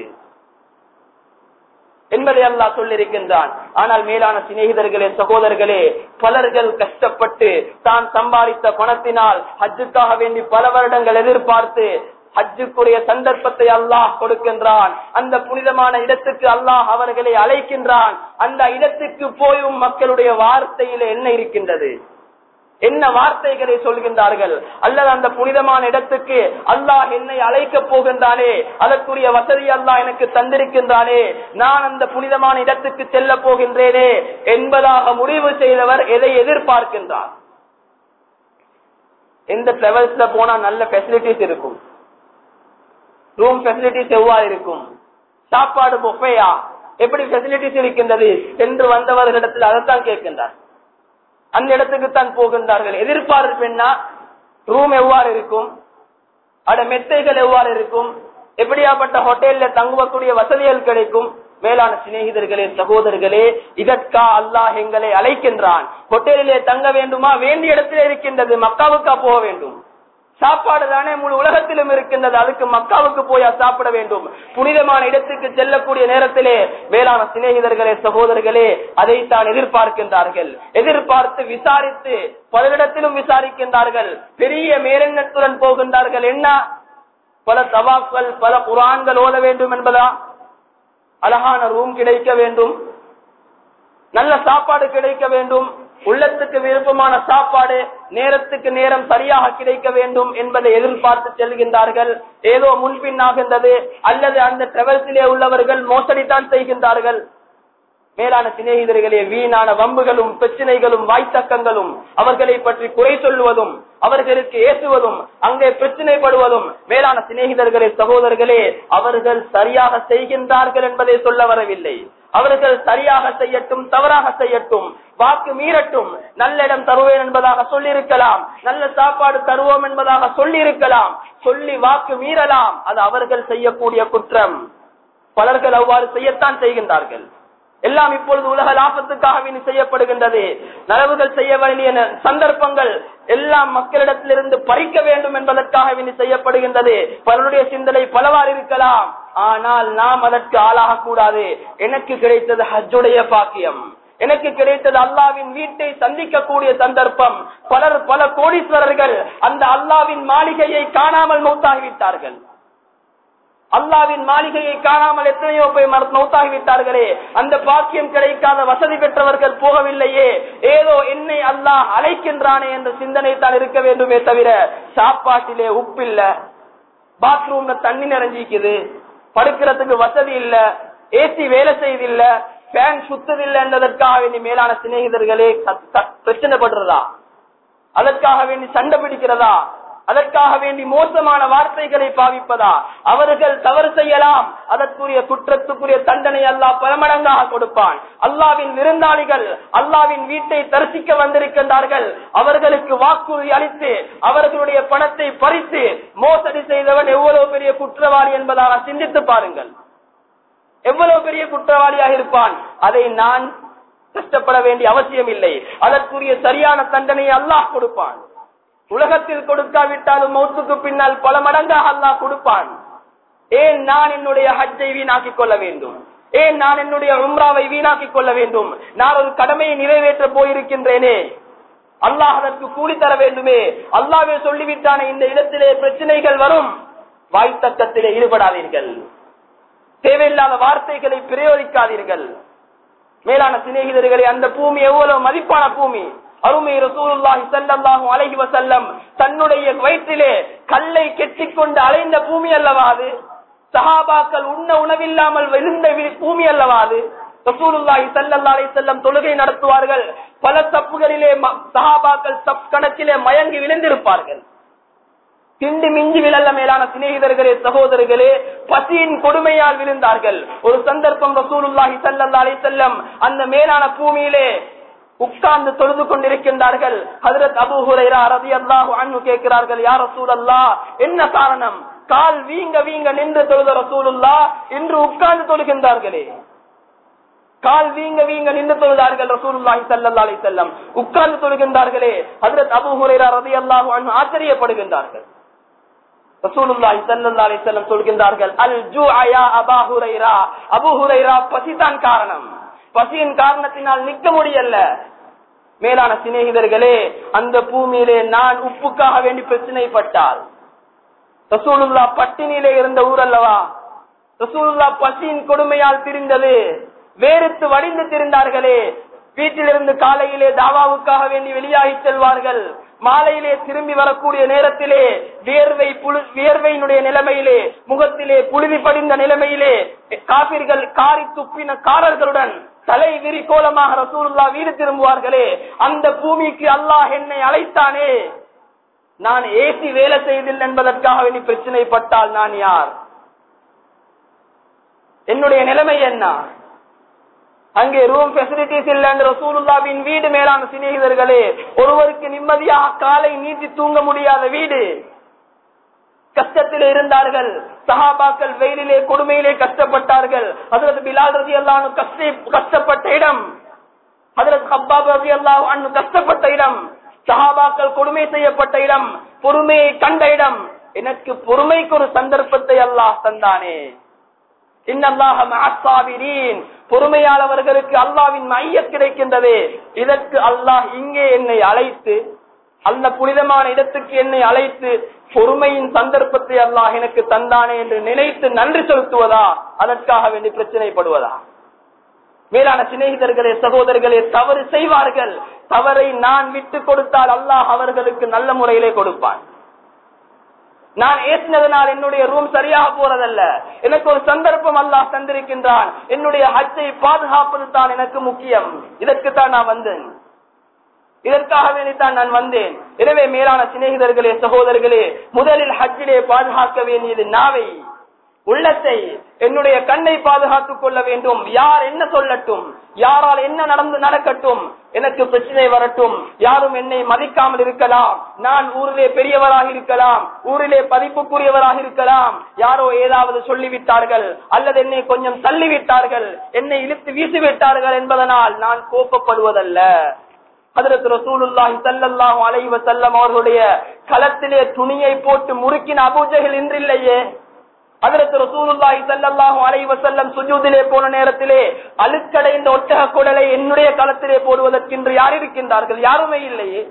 என்பதை அல்லா சொல்லிருக்கின்றான் ஆனால் மேலான சிநேகிதர்களே சகோதரர்களே பலர்கள் கஷ்டப்பட்டு தான் சம்பாதித்த பணத்தினால் ஹஜ்ஜுக்காக வேண்டி பல வருடங்கள் எதிர்பார்த்து ஹஜ்ஜுக்குரிய சந்தர்ப்பத்தை அல்லாஹ் கொடுக்கின்றான் அந்த புனிதமான இடத்துக்கு அல்லாஹ் அவர்களை அழைக்கின்றான் அந்த இடத்துக்கு போயும் மக்களுடைய வார்த்தையில என்ன இருக்கின்றது என்ன வார்த்தைகளை சொல்கின்றார்கள் அல்லது அந்த புனிதமான இடத்துக்கு அல்லாஹ் என்னை அழைக்கப் போகின்றானே அதற்குரிய வசதி அல்லாஹ் எனக்கு தந்திருக்கின்றானே நான் அந்த புனிதமான இடத்துக்கு செல்ல போகின்றேனே என்பதாக முடிவு செய்தவர் எதை எதிர்பார்க்கின்றார் எந்த டிராவல்ஸ்ல போனா நல்ல பெசிலிட்டிஸ் இருக்கும் ரூம் பெசிலிட்டிஸ் எவ்வாறு இருக்கும் சாப்பாடு பொஃபையா எப்படி பெசிலிட்டிஸ் இருக்கின்றது சென்று வந்தவர்களிடத்தில் அதைத்தான் கேட்கின்றார் அந்த இடத்துக்கு தான் போகின்றார்கள் எதிர்பார்ப்புன்னா ரூம் எவ்வாறு இருக்கும் அட மெத்தைகள் எவ்வாறு இருக்கும் எப்படியாப்பட்ட ஹோட்டல்ல தங்குவக்கூடிய வசதிகள் கிடைக்கும் மேலான சிநேகிதர்களே சகோதரர்களே இதற்கா அல்லாஹ் எங்களை அழைக்கின்றான் ஹோட்டலிலே தங்க வேண்டுமா வேண்டிய இடத்திலே இருக்கின்றது மக்காவுக்கா போக வேண்டும் சாப்பாடு தானே முழு உலகத்திலும் இருக்கின்றது அதுக்கு மக்காவுக்கு போயா சாப்பிட வேண்டும் புனிதமான இடத்துக்கு செல்லக்கூடிய நேரத்திலே வேளாண் சிநேகிதர்களே சகோதரர்களே அதைத்தான் எதிர்பார்க்கின்றார்கள் எதிர்பார்த்து விசாரித்து பலரிடத்திலும் விசாரிக்கின்றார்கள் பெரிய மேலெண்ணத்துடன் போகின்றார்கள் என்ன பல தவாக்கள் பல குரான்கள் ஓத வேண்டும் என்பதா அழகான ரூம் கிடைக்க வேண்டும் நல்ல சாப்பாடு கிடைக்க வேண்டும் உள்ளத்துக்கு விருப்பமான சாப்பாடு நேரத்துக்கு நேரம் சரியாக கிடைக்க வேண்டும் என்பதை எதிர்பார்த்து செல்கின்றார்கள் ஏதோ முன்பின்னாகின்றது அல்லது அந்த டிராவல்ஸிலே உள்ளவர்கள் மோசடித்தான் செய்கின்றார்கள் மேலான சிநேகிதர்களே வீணான வம்புகளும் பிரச்சனைகளும் வாய்த்தக்கங்களும் அவர்களை பற்றி குறை சொல்லுவதும் அவர்களுக்கு ஏற்றுவதும் அங்கே பிரச்சனைப்படுவதும் மேலான சிநேகிதர்களே சகோதரர்களே அவர்கள் சரியாக செய்கின்றார்கள் என்பதை சொல்ல வரவில்லை அவர்கள் சரியாக செய்யட்டும் தவறாக செய்யட்டும் வாக்கு மீறட்டும் நல்ல இடம் தருவேன் என்பதாக சொல்லியிருக்கலாம் நல்ல சாப்பாடு தருவோம் என்பதாக சொல்லியிருக்கலாம் சொல்லி வாக்கு மீறலாம் அது அவர்கள் செய்யக்கூடிய குற்றம் பலர்கள் அவ்வாறு செய்யத்தான் செய்கின்றார்கள் எல்லாம் இப்பொழுது உலக லாபத்துக்காக வேண்டி செய்யப்படுகின்றது நலவுகள் செய்ய வேண்டிய சந்தர்ப்பங்கள் எல்லாம் மக்களிடத்திலிருந்து பறிக்க வேண்டும் என்பதற்காக வேண்டி செய்யப்படுகின்றது பலருடைய சிந்தனை பலவாறு இருக்கலாம் ஆனால் நாம் அதற்கு ஆளாக கூடாது எனக்கு கிடைத்தது ஹஜ்ஜுடைய பாக்கியம் எனக்கு கிடைத்தது அல்லாவின் வீட்டை சந்திக்கக்கூடிய சந்தர்ப்பம் பலர் பல கோடீஸ்வரர்கள் அந்த அல்லாவின் மாளிகையை காணாமல் மௌத்தாகிவிட்டார்கள் அல்லாவின் மாளிகையை காணாமல் எத்தனையோ போய் மௌத்தாகிவிட்டார்களே அந்த பாக்கியம் கிடைக்காத வசதி பெற்றவர்கள் போகவில்லையே ஏதோ என்னை அல்லாஹ் அழைக்கின்றானே என்ற சிந்தனை தான் இருக்க வேண்டுமே தவிர சாப்பாட்டிலே உப்பில்ல பாத்ரூம்ல தண்ணி நிறைஞ்சிக்குது படுக்கிறதுக்கு வசதி இல்ல ஏசி வேலை செய்தில்ல ஃபேன் சுத்ததில்லை என்பதற்காக வேண்டி மேலான சிநேகிதர்களே பிரச்சனைப்படுறதா அதற்காக வேண்டி சண்டை பிடிக்கிறதா அதற்காக வேண்டி மோசமான வார்த்தைகளை பாவிப்பதா அவர்கள் தவறு செய்யலாம் அதற்குரிய குற்றத்துக்குரிய தண்டனை அல்லாஹ் பலமடங்காக கொடுப்பான் அல்லாவின் விருந்தாளிகள் அல்லாவின் வீட்டை தரிசிக்க வந்திருக்கின்றார்கள் அவர்களுக்கு வாக்குறுதி அளித்து அவர்களுடைய பணத்தை பறித்து மோசடி செய்தவன் எவ்வளவு பெரிய குற்றவாளி என்பதாக சிந்தித்து பாருங்கள் எவ்வளவு பெரிய குற்றவாளியாக இருப்பான் அதை நான் கஷ்டப்பட வேண்டிய அவசியம் இல்லை அதற்குரிய சரியான தண்டனையை அல்லாஹ் கொடுப்பான் உலகத்தில் கொடுக்காவிட்டாலும் மௌத்துக்கு பின்னால் பல மடங்காக அல்லாஹ் கொடுப்பான் ஏன் நான் என்னுடைய ஹஜ்ஜை வீணாக்கிக் கொள்ள வேண்டும் ஏன் நான் என்னுடைய உம்ராவை வீணாக்கிக் கொள்ள வேண்டும் நான் ஒரு கடமையை நிறைவேற்ற போயிருக்கின்றேனே அல்லாஹ் அதற்கு கூலி தர வேண்டுமே அல்லாவே சொல்லிவிட்டான இந்த இடத்திலே பிரச்சனைகள் வரும் வாய்த்தக்கத்திலே ஈடுபடாதீர்கள் தேவையில்லாத வார்த்தைகளை பிரயோகிக்காதீர்கள் மேலான சிநேகிதர்களே அந்த பூமி எவ்வளவு மதிப்பான பூமி அருமை ரசூலுல்லாஹி ஸல்லல்லாஹு அலைஹி வஸல்லம் தன்னுடைய வயிற்றிலே கல்லை கெட்டிக்கொண்டு அலைந்த பூமி அல்லவா அது சஹாபாக்கள் உண்ண உணவில்லாமல் விழுந்த வி- பூமி அல்லவா அது ரசூலுல்லாஹி ஸல்லல்லாஹு அலைஹி வஸல்லம் தொழுகை நடத்துவார்கள் பல தப்புகளிலே ம- சஹாபாக்கள் தப் கணக்கிலே மயங்கி விழுந்திருப்பார்கள் திண்டு மிஞ்சி விழல்ல மேலான சிநேகிதர்களே சகோதரர்களே பசியின் கொடுமையால் விழுந்தார்கள் ஒரு சந்தர்ப்பம் ரசூலுல்லாஹி ஸல்லல்லாஹு அலைஹி வஸல்லம் அந்த மேலான பூமியிலே உட்கார்ந்து தொழுது கொண்டிருக்கின்றார்கள் ஹஜரத் அபூ ஹுரைரா ரலியல்லாஹு அன்ஹு கேட்கிறார்கள் யா ரசூலல்லாஹ் என்ன காரணம் கால் வீங்க வீங்க நின்று தொழுத ரசூலுல்லாஹ் இன்று உட்கார்ந்து தொழுகின்றார்களே கால் வீங்க வீங்க நின்று தொழுதார்கள் ரசூலுல்லாஹி ஸல்லல்லாஹு அலைஹி வஸல்லம் உட்கார்ந்து தொழுகின்றார்களே ஹஜரத் அபூ ஹுரைரா ரலியல்லாஹு அன்ஹு ஆச்சரியப்படுகின்றார்கள் ரசூலுல்லாஹி ஸல்லல்லாஹு அலைஹி வஸல்லம் சொல்கின்றார்கள் அல் ஜூஅ யா அபா ஹுரைரா அபூ ஹுரைரா பசிதான் காரணம் பசியின் காரணத்தினால் நிக்க முடியல மேலான சிநேகிதர்களே அந்த பூமியிலே நான் உப்புக்காக வேண்டி பிரச்சனைப்பட்டால் ரசூலுல்லா பட்டினியிலே இருந்த ஊர் அல்லவா ரசூலுல்லா பசியின் கொடுமையால் திரிந்தது வேறுத்து வடிந்து திரிந்தார்களே வீட்டிலிருந்து காலையிலே தாவாவுக்காக வேண்டி வெளியாகி செல்வார்கள் மாலையிலே திரும்பி வரக்கூடிய நேரத்திலே வியர்வை புழு வியர்வையினுடைய நிலைமையிலே முகத்திலே புழுதி படிந்த நிலைமையிலே காபிர்கள் காரி துப்பின காரர்களுடன் தலை விரிகோலமாக ரசூலுல்லா வீடு திரும்புவார்களே அந்த பூமிக்கு அல்லாஹ் என்னை அழைத்தானே நான் ஏசி வேலை செய்தில் என்பதற்காக வேண்டி பிரச்சனைப்பட்டால் நான் யார் என்னுடைய நிலைமை என்ன அங்கே ரூம் பெசிலிட்டிஸ் இல்ல என்ற ரசூலுல்லாவின் வீடு மேலான சிநேகிதர்களே ஒருவருக்கு நிம்மதியாக காலை நீட்டி தூங்க முடியாத வீடு கஷ்டத்தில் இருந்தார்கள் சஹாபாக்கள் வெயிலிலே கொடுமையிலே கஷ்டப்பட்டார்கள் அதற்கு பிலால் ரதி அல்லானு கஷ்டப்பட்ட இடம் அதற்கு ஹப்பாப் ரதி அல்லாஹ் அண்ணு கஷ்டப்பட்ட இடம் சஹாபாக்கள் கொடுமை செய்யப்பட்ட இடம் பொறுமையை கண்ட இடம் எனக்கு பொறுமைக்கு ஒரு சந்தர்ப்பத்தை அல்லாஹ் தந்தானே பொறுமையாளவர்களுக்கு அல்லாவின் மைய கிடைக்கின்றது இதற்கு அல்லாஹ் இங்கே என்னை அழைத்து அந்த புனிதமான இடத்துக்கு என்னை அழைத்து பொறுமையின் சந்தர்ப்பத்தை அல்லாஹ் எனக்கு தந்தானே என்று நினைத்து நன்றி செலுத்துவதா அதற்காக வேண்டி பிரச்சனைப்படுவதா மேலான சிநேகிதர்களே சகோதரர்களே தவறு செய்வார்கள் தவறை நான் விட்டு கொடுத்தால் அல்லாஹ் அவர்களுக்கு நல்ல முறையிலே கொடுப்பான் நான் ஏசினதனால் என்னுடைய ரூம் சரியாக போறதல்ல எனக்கு ஒரு சந்தர்ப்பம் அல்லாஹ் தந்திருக்கின்றான் என்னுடைய ஹஜ்ஜை பாதுகாப்பது தான் எனக்கு முக்கியம் இதற்கு தான் நான் வந்தேன் இதற்காக வேண்டித்தான் நான் வந்தேன் எனவே மேலான சிநேகிதர்களே சகோதரர்களே முதலில் ஹஜ்ஜிலே பாதுகாக்க வேண்டியது நாவை உள்ளத்தை என்னுடைய கண்ணை பாதுகாத்துக் கொள்ள வேண்டும் யார் என்ன சொல்லட்டும் யாரால் என்ன நடந்து நடக்கட்டும் எனக்கு பிரச்சனை வரட்டும் யாரும் என்னை மதிக்காமல் இருக்கலாம் நான் ஊரிலே பெரியவராக இருக்கலாம் ஊரிலே பதிப்புக்குரியவராக இருக்கலாம் யாரோ ஏதாவது சொல்லிவிட்டார்கள் அல்லது என்னை கொஞ்சம் தள்ளிவிட்டார்கள் என்னை இழுத்து வீசிவிட்டார்கள் என்பதனால் நான் கோப்பப்படுவதல்ல ஹதரத் ரசூலுல்லாஹி ஸல்லல்லாஹு அலைஹி வஸல்லம் அவர்களுடைய களத்திலே துணியை போட்டு முறுக்கின அபூஜஹல் இன்றில்லையே அதற்கு ரசூலுல்லாஹி ஸல்லல்லாஹு அலைஹி வஸல்லம் சுஜூதிலே போன நேரத்திலே அழுக்கடைந்த ஒட்டக குடலை என்னுடைய களத்திலே போடுவதற்கென்று யார் இருக்கின்றார்கள் யாருமே இல்லையே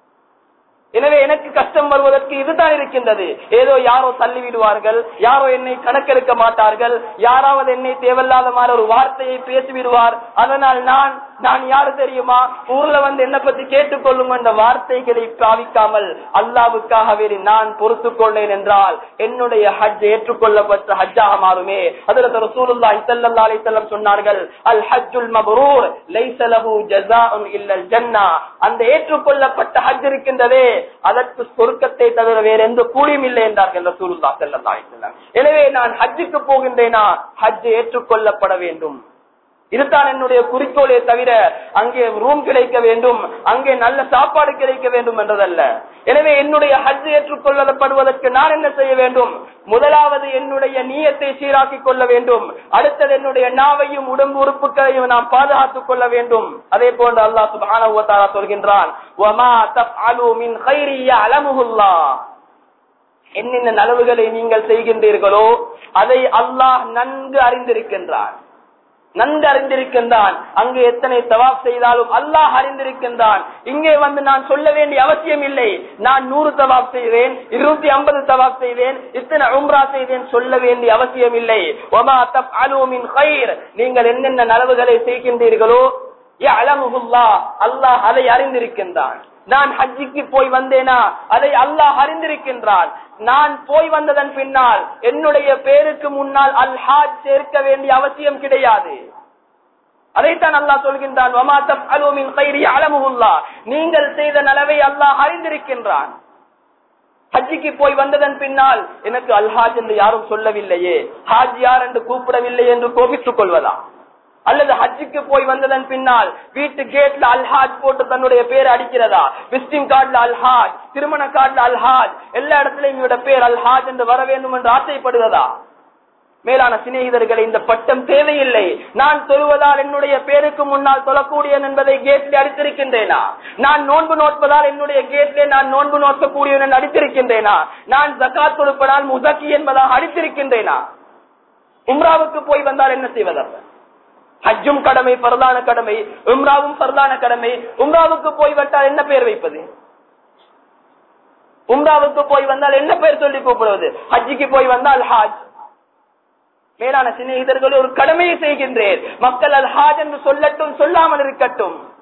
எனவே எனக்கு கஷ்டம் வருவதற்கு இதுதான் இருக்கின்றது ஏதோ யாரோ தள்ளி விடுவார்கள் யாரோ என்னை கணக்கெடுக்க மாட்டார்கள் யாராவது என்னை தேவையில்லாத மாதிரி ஒரு வார்த்தையை பேசி விடுவார் அதனால் நான் நான் யாரு தெரியுமா ஊர்ல வந்து என்ன பத்தி கேட்டுக்கொள்ளும் என்ற வார்த்தைகளை பாவிக்காமல் அல்லாவுக்காக வேறு நான் பொறுத்து கொண்டேன் என்றால் என்னுடைய ஹஜ் ஏற்றுக்கொள்ளப்பட்ட ஹஜ்ஜாக மாறுமே அதில் ரசூலுல்லாஹி ஸல்லல்லாஹு அலைஹி வஸல்லம் சொன்னார்கள் அல் ஹஜ்ஜுல் மப்ரூர் லைஸ லஹு ஜஸாஉன் இல்லல் ஜன்னah அந்த ஏற்றுக்கொள்ளப்பட்ட ஹஜ் இருக்கின்றதே அதற்கு சொர்க்கத்தை தவிர வேற எந்த கூலியும் இல்லை என்றார்கள் ரசூலுல்லாஹி ஸல்லல்லாஹு அலைஹி வஸல்லம் எனவே நான் ஹஜ்ஜுக்கு போகின்றேனா ஹஜ் ஏற்றுக்கொள்ளப்பட வேண்டும் இதுதான் என்னுடைய குறிக்கோளே தவிர அங்கே ரூம் கிடைக்க வேண்டும் அங்கே நல்ல சாப்பாடு கிடைக்க வேண்டும் என்றதல்ல எனவே என்னுடைய ஹஜ் ஏற்றுக்கொள்ளப்படுவதற்கு நான் என்ன செய்ய வேண்டும் முதலாவது என்னுடைய நீயத்தை சீராக்கிக் கொள்ள வேண்டும் அடுத்தது என்னுடைய நாவையும் உடம்பு உறுப்புகளையும் நாம் பாதுகாத்துக் கொள்ள வேண்டும் அதே போன்று அல்லாஹ் சுப்ஹானஹு வ தஆலா சொல்கின்றான் வமா தஃஅலு மின் கைரி யஅலமுஹுல்லாஹ் என்னென்ன நலவுகளை நீங்கள் செய்கின்றீர்களோ அதை அல்லாஹ் நன்கு அறிந்திருக்கின்றான் நன்கு அறிந்திருக்கின்றான் அங்கு எத்தனை தவாப் செய்தாலும் அல்லாஹ் அறிந்திருக்கின்றான் இங்கே வந்து நான் சொல்ல வேண்டிய அவசியம் இல்லை நான் நூறு தவாப் செய்வேன் இருநூத்தி ஐம்பது தவாப் செய்வேன் இத்தனை உம்ரா செய்வேன் சொல்ல வேண்டிய அவசியம் இல்லை ஒமா தப் அலுமின் கயிர் நீங்கள் என்னென்ன நலவுகளை செய்கின்றீர்களோ அல்லாஹ் அதை அறிந்திருக்கின்றான் நான் ஹஜ்ஜிக்கு போய் வந்தேனா அதை அல்லாஹ் அறிந்திருக்கின்றான் நான் போய் வந்ததன் பின்னால் என்னுடைய பேருக்கு முன்னால் அல் ஹாஜ் சேர்க்க வேண்டிய அவசியம் கிடையாது அதைத்தான் அல்லாஹ் சொல்கின்றான் நீங்கள் செய்த நலவை அல்லாஹ் அறிந்திருக்கின்றான் ஹஜ்ஜிக்கு போய் வந்ததன் பின்னால் எனக்கு அல்ஹாஜ் என்று யாரும் சொல்லவில்லையே ஹாஜ் யார் என்று கூப்பிடவில்லை என்று கோபித்துக் கொள்வதா அல்லது ஹஜ்ஜுக்கு போய் வந்ததன் பின்னால் வீட்டு கேட்ல அல்ஹாஜ் போட்டு தன்னுடைய பேர் அடிக்கிறதா விசிட்டிங் கார்டுல அல்ஹாஜ் திருமண கார்டுல அல்ஹாஜ் எல்லா இடத்திலையும் இவட பேர் அல்ஹாஜ் என்று வர வேண்டும் என்று ஆசைப்படுவதா மேலான சிநேகிதர்களை இந்த பட்டம் தேவையில்லை நான் தொழுவதால் என்னுடைய பேருக்கு முன்னால் தொழக்கூடியவன் என்பதை கேட்ல அடித்திருக்கின்றேனா நான் நோன்பு நோட்பதால் என்னுடைய கேட்லே நான் நோன்பு நோக்கக்கூடியவன் அடித்திருக்கின்றேனா நான் ஜக்காத் கொடுப்பதால் முசக்கி என்பதாக அடித்திருக்கின்றேனா உம்ராவுக்கு போய் வந்தால் என்ன செய்வதற்கு ஹஜ்ஜும் கடமை பரதான கடமை உம்ராவும் பரதான கடமை உம்ராவுக்கு போய் விட்டால் என்ன பெயர் வைப்பது உம்ராவுக்கு போய் வந்தால் என்ன பெயர் சொல்லி கூப்பிடுவது ஹஜ்ஜிக்கு போய் வந்தால் ஹாஜ் மேலான சிநேகிதர்கள் ஒரு கடமையை செய்கின்றேன் மக்கள் அல் ஹாஜ் என்று சொல்லட்டும் சொல்லாமல் இருக்கட்டும்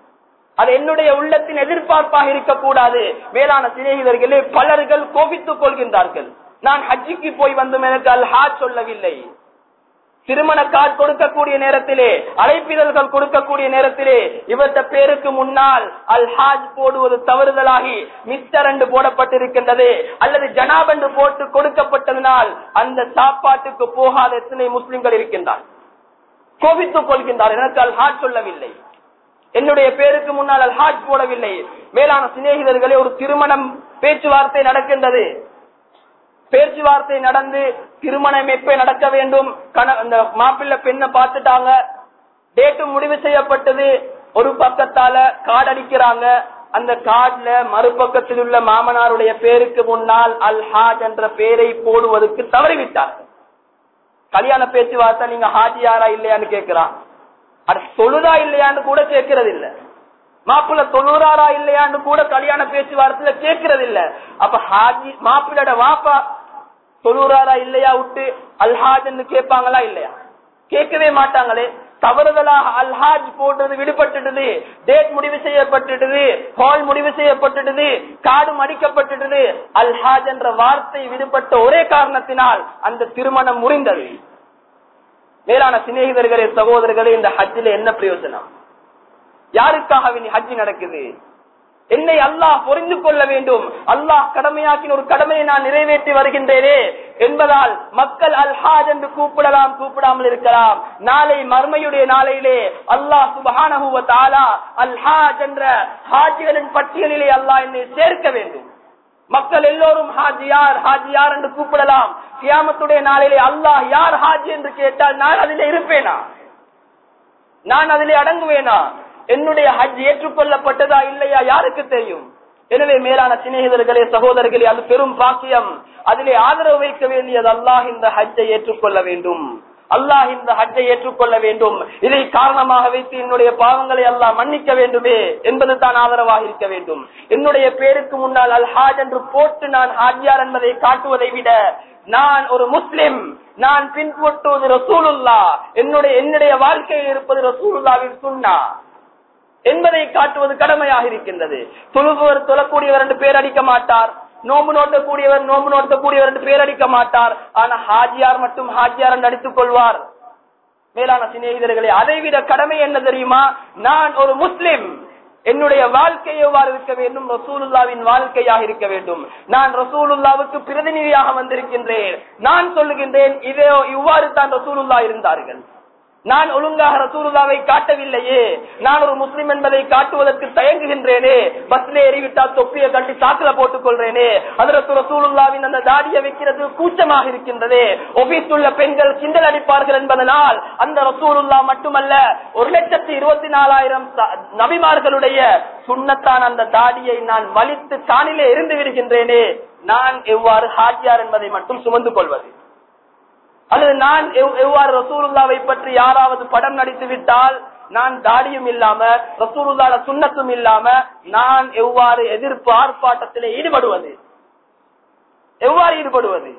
அது என்னுடைய உள்ளத்தின் எதிர்பார்ப்பாக இருக்கக்கூடாது மேலான சிநேகிதர்களே பலர்கள் கோபித்துக் கொள்கின்றார்கள் நான் ஹஜ்ஜிக்கு போய் வந்தும் எனக்கு அல் ஹாஜ் சொல்லவில்லை திருமண கார்டு கொடுக்கக்கூடிய நேரத்திலே அழைப்பிதழ்கள் கொடுக்கக்கூடிய நேரத்திலே இவர்த பேருக்கு முன்னால் அல் ஹாஜ் போடுவது தவறுதலாகி மிஸ்டர் என்று போடப்பட்டிருக்கின்றது அல்லது ஜனாப் என்று போட்டு கொடுக்கப்பட்டதனால் அந்த சாப்பாட்டுக்கு போகாத எத்தனை முஸ்லிம்கள் இருக்கின்றார் கோபித்துக் கொள்கின்றார் எனக்கு அல் ஹாஜ் சொல்லவில்லை என்னுடைய பேருக்கு முன்னால் அல் ஹாஜ் போடவில்லை மேலான சிநேகிதர்களே ஒரு திருமணம் பேச்சுவார்த்தை நடக்கின்றது பேச்சுவார்த்தை நடந்து திருமணம் எப்ப நடக்க வேண்டும் கண- இந்த மாப்பிள்ளை பெண்ணை பார்த்துட்டாங்க டேட்டு முடிவு செய்யப்பட்டது ஒரு பக்கத்தால கார்டு அடிக்கிறாங்க அந்த கார்டுல மறுபக்கத்தில் உள்ள மாமனாருடைய பேருக்கு முன்னால் அல் ஹாஜ் என்ற பெயரை போடுவதற்கு தவறிவிட்டார் கல்யாண பேச்சுவார்த்தை நீங்க ஹாஜியாரா இல்லையான்னு கேட்கிறான் அது தொழுதா இல்லையான்னு கூட கேட்கறது இல்ல மாப்பிள்ள தொழுறாரா இல்லையான்னு கூட கல்யாண பேச்சுவார்த்தையில கேட்கறது இல்ல அப்ப ஹாஜி மாப்பிள்ளோட வாப்பா தொழுறாரா இல்லையா விட்டு அல்ஹாஜ்னு கேட்பாங்களா இல்லையா கேட்கவே மாட்டாங்களே தவறுதலாக அல்ஹாஜ் போட்டது விடுபட்டுட்டது டேட் முடிவு செய்யப்பட்டுட்டது ஹால் முடிவு செய்யப்பட்டுட்டது காடு மடிக்கப்பட்டுட்டது அல்ஹாஜ் என்ற வார்த்தை விடுபட்ட ஒரே காரணத்தினால் அந்த திருமணம் முறிந்தது மேலான சிநேகிதர்களே சகோதரர்களே இந்த ஹஜ்ஜில என்ன பிரயோஜனம் யாருக்காக இனி ஹஜ்ஜி நடக்குது என்னை அல்லாஹ் புரிந்து கொள்ள வேண்டும் அல்லாஹ் கடமையாக்கின ஒரு கடமையை நான் நிறைவேற்றி வருகின்றேனே என்பதால் மக்கள் அல்ஹாஜ் என்று கூப்பிடலாம் கூப்பிடாமல் இருக்கலாம் நாளை மர்மையுடைய நாளையிலே அல்லாஹ் சுபஹானஹு வ தஆலா அல்ஹாஜ் என்ற ஹாஜிகளின் பட்டியலிலே அல்லாஹ் என்னை சேர்க்க வேண்டும் மக்கள் எல்லோரும் ஹாஜியார் ஹாஜியார் என்று கூப்பிடலாம் கியாமத்துடைய நாளிலே அல்லாஹ் யார் ஹாஜி என்று கேட்டால் நான் அதிலே இருப்பேனா நான் அதிலே அடங்குவேனா என்னுடைய ஹஜ் ஏற்றுக்கொள்ளப்பட்டதா இல்லையா யாருக்கு தெரியும் எனவே மேலான சிநேகிதர்களே சகோதரர்களே அது பெரும் பாக்கியம் அதிலே ஆதரவு வைக்க வேண்டியது அல்லாஹ் இந்த ஹஜ்ஜை ஏற்றுக்கொள்ள வேண்டும் அல்லாஹ் இந்த ஹஜ்ஜை ஏற்றுக்கொள்ள வேண்டும் இதை காரணமாக வைத்து என்னுடைய பாவங்களை அல்லாஹ் மன்னிக்க வேண்டுமே என்பது தான் ஆதரவாக இருக்க வேண்டும் என்னுடைய பேருக்கு முன்னால் அல் ஹாஜ் என்று போட்டு நான் ஹாஜியார் என்பதை காட்டுவதை விட நான் ஒரு முஸ்லிம் நான் பின்பற்றுவது ரசூலுல்லா என்னுடைய என்னுடைய வாழ்க்கையில் இருப்பது ரசூலுல்லாவின் சுன்னா என்பதை காட்டுவது கடமையாக இருக்கின்றது தொழுபவர் தொழக்கூடியவர் என்று பேர் அடிக்க மாட்டார் நோம்பு நோட்டக்கூடியவர் நோம்பு நோட்டக்கூடியவர் என்று பேர் அடிக்க மாட்டார் ஆனா ஹாஜியார் மட்டும் ஹாஜியார் என்று அடித்துக் கொள்வார் மேலான சிநேகிதர்களே அதைவிட கடமை என்ன தெரியுமா நான் ஒரு முஸ்லிம் என்னுடைய வாழ்க்கை எவ்வாறு இருக்க வேண்டும் ரசூலுல்லாவின் வாழ்க்கையாக இருக்க வேண்டும் நான் ரசூலுல்லாவுக்கு பிரதிநிதியாக வந்திருக்கின்றேன் நான் சொல்லுகின்றேன் இதோ இவ்வாறு தான் ரசூலுல்லா இருந்தார்கள் நான் ஒழுங்காக ரசூலுல்லாவை காட்டவில்லையே நான் ஒரு முஸ்லிம் என்பதை காட்டுவதற்கு தயங்குகின்றேனே பஸ்ல ஏறிவிட்டால் தொப்பியை கட்டி சாக்குல போட்டுக் கொள்றேனே அதற்கு ரசூலுல்லாவின் அந்த தாடியை வைக்கிறது கூச்சமாக இருக்கின்றதே ஒபீஸ் உள்ள பெண்கள் கிண்டல் அடிப்பார்கள் என்பதனால் அந்த ரசூலுல்லா மட்டுமல்ல ஒரு லட்சத்தி இருபத்தி நாலாயிரம் ச- நபிமார்களுடைய சுண்ணத்தான் அந்த தாடியை நான் வலித்து தானிலே இருந்து விடுகின்றேனே நான் எவ்வாறு ஹாஜியார் என்பதை மட்டும் சுமந்து கொள்வது அல்லது நான் எவ்- எவ்வாறு ரசூலுல்லாவை பற்றி யாராவது படம் நடித்து விட்டால் நான் தாடியும் இல்லாம ரசூலுல்லாட சுண்ணத்தும் இல்லாம நான் எவ்வாறு எதிர்ப்பு ஆர்ப்பாட்டத்திலே ஈடுபடுவது எவ்வாறு ஈடுபடுவது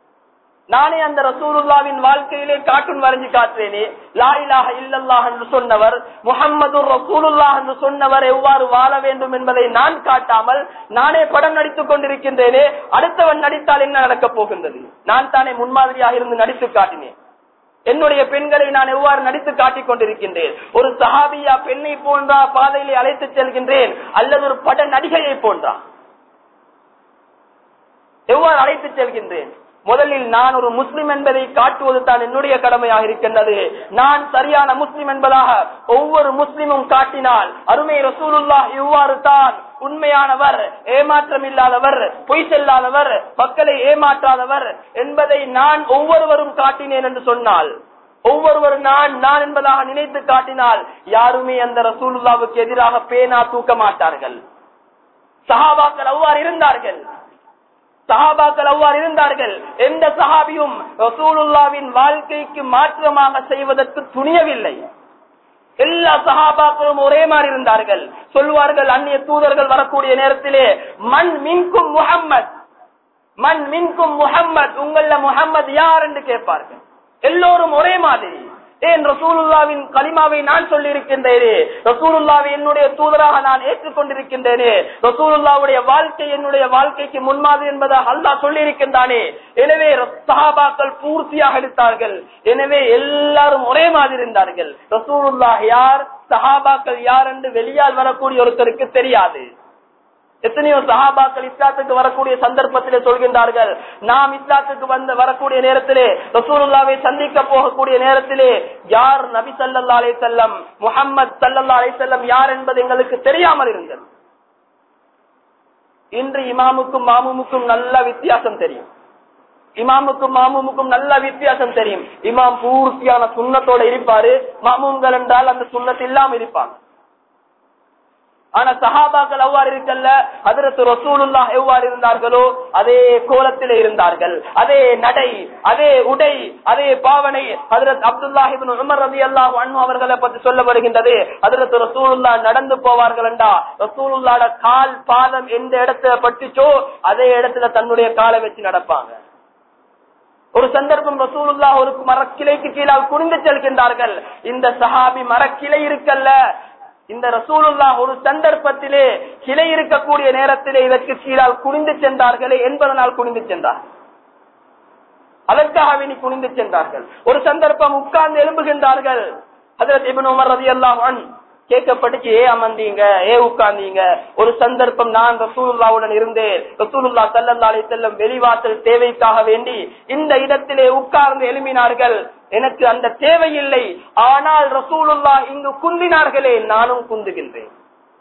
நானே அந்த ரசூலுல்லாவின் வாழ்க்கையிலே கார்ட்டூன் வரைஞ்சு காட்டுறேனே லா இலாஹ இல்லல்லாஹ் என்று சொன்னவர் முஹம்மது ரசூலுல்லாஹ் என்று சொன்னவர் எவ்வாறு வாழ வேண்டும் என்பதை நான் காட்டாமல் நானே படம் நடித்துக் கொண்டிருக்கின்றேனே அடுத்தவன் நடித்தால் என்ன நடக்கப் போகின்றது நான் தானே முன்மாதிரியாக இருந்து நடித்து காட்டினேன் என்னுடைய பெண்களை நான் எவ்வாறு நடித்து காட்டிக் கொண்டிருக்கின்றேன் ஒரு சஹாபியா பெண்ணை போன்றா பாதையிலே அழைத்து செல்கின்றேன் அல்லது ஒரு பட நடிகையை போன்றா எவ்வாறு அழைத்து செல்கின்றேன் முதலில் நான் ஒரு முஸ்லிம் என்பதை காட்டுவது தான் என்னுடைய கடமையாக இருக்கின்றது நான் சரியான முஸ்லிம் என்பதாக ஒவ்வொரு முஸ்லிமும் காட்டினால் அருமை ரசூலுல்லாஹ் இவ்வாறு தான் உண்மையானவர் ஏமாற்றம் இல்லாதவர் பொய் செல்லாதவர் மக்களை ஏமாற்றாதவர் என்பதை நான் ஒவ்வொருவரும் காட்டினேன் என்று சொன்னால் ஒவ்வொருவர் நான் நான் என்பதாக நினைத்து காட்டினால் யாருமே அந்த ரசூலுல்லாவுக்கு எதிராக பேனா தூக்க மாட்டார்கள் சஹாபாக்கள் அவ்வாறு இருந்தார்கள் சஹாபாக்கள் அவ்வாறு இருந்தார்கள் எந்த சஹாபியும் ரசூலுல்லாவின் வாழ்க்கைக்கு மாற்றமாக செய்வதற்கு துணியவில்லை எல்லா சஹாபாக்களும் ஒரே மாதிரி இருந்தார்கள் சொல்வார்கள் அந்நிய தூதர்கள் வரக்கூடிய நேரத்திலே மண் மின்கும் முஹம்மத் மண் மின்கும் முஹம்மத் உங்கள முஹம்மத் யார் என்று கேட்பார்கள் எல்லோரும் ஒரே மாதிரி ஏன் ரசூலுல்லாவின் கலிமாவை நான் சொல்லி இருக்கின்றேனே ரசூலுல்லாவை என்னுடைய தூதராக நான் ஏற்றுக்கொண்டிருக்கின்றேனே ரசூலுல்லாவுடைய வாழ்க்கை என்னுடைய வாழ்க்கைக்கு முன்மாதிரி என்பதாக அல்லாஹ் சொல்லி இருக்கின்றானே எனவே சஹாபாக்கள் பூர்த்தியாக எடுத்தார்கள் எனவே எல்லாரும் ஒரே மாதிரி இருந்தார்கள் ரசூலுல்லாஹ் யார் சஹாபாக்கள் யார் என்று வெளியால் வரக்கூடிய ஒருத்தருக்கு தெரியாது எத்தனையோ சஹாபாக்கள் இஸ்லாத்துக்கு வரக்கூடிய சந்தர்ப்பத்திலே சொல்கின்றார்கள் நாம் இஸ்லாத்துக்கு வந்து வரக்கூடிய நேரத்திலே ரசூலுல்லாவை சந்திக்க போகக்கூடிய நேரத்திலே யார் நபி சல்லா அலை செல்லம் முகமது சல்லா அலை செல்லம் யார் என்பது எங்களுக்கு தெரியாமல் இருந்தது இன்று இமாமுக்கும் மாமுமுக்கும் நல்ல வித்தியாசம் தெரியும் இமாமுக்கும் மாமுமுக்கும் நல்ல வித்தியாசம் தெரியும் இமாம் பூர்த்தியான சுண்ணத்தோட இருப்பாரு மாமுங்கள் என்றால் அந்த சுண்ணத்து இல்லாம இருப்பாங்க ஆனா சஹாபாக்கள் அவ்வாறு இருக்கல்ல அதற்கு ரசூலுல்லா எவ்வாறு இருந்தார்களோ அதே கோலத்திலே இருந்தார்கள் அதே நடை அதே உடை அதே பாவனை ஹதரத் அப்துல்லாஹிபின் உமர் ரதி அல்லாஹ் அண்ணு அவர்களை பற்றி சொல்லப்படுகின்றது அதற்கு ரசூலுல்லா நடந்து போவார்கள் என்றா ரசூலுல்லாட கால் பாதம் எந்த இடத்துல பட்டுச்சோ அதே இடத்துல தன்னுடைய காலை வச்சு நடப்பாங்க ஒரு சந்தர்ப்பம் ரசூலுல்லா ஒரு மரக்கிளைக்கு கீழால் குனிந்து செல்கின்றார்கள் இந்த சஹாபி மரக்கிளை இருக்கல்ல இந்த ரசூலுல்லா ஒரு சந்தர்ப்பத்திலே கிளை இருக்கக்கூடிய நேரத்திலே இதற்கு கீழால் குனிந்து சென்றார்களே என்பதனால் குனிந்து சென்றார் அதற்காக வேண்டி குனிந்து சென்றார்கள் ஒரு சந்தர்ப்பம் உட்கார்ந்து எழும்புகின்றார்கள் ஹதரத் இப்னு உமர் ரலியல்லாஹு அன்ஹு கேட்கப்பட்டுச்சு ஏ அமர்ந்தீங்க ஏ உட்கார்ந்தீங்க ஒரு சந்தர்ப்பம் நான் ரசூலுல்லாவுடன் இருந்தேன் ரசூலுல்லா சல்லல்லா அலைஹி வஸல்லம் வெளிவாசல் தேவைக்காக வேண்டி இந்த இடத்திலே உட்கார்ந்து எழுப்பினார்கள் எனக்கு அந்த தேவையில்லை ஆனால் ரசூலுல்லா இங்கு குந்தினார்களே நானும் குந்துகின்றேன்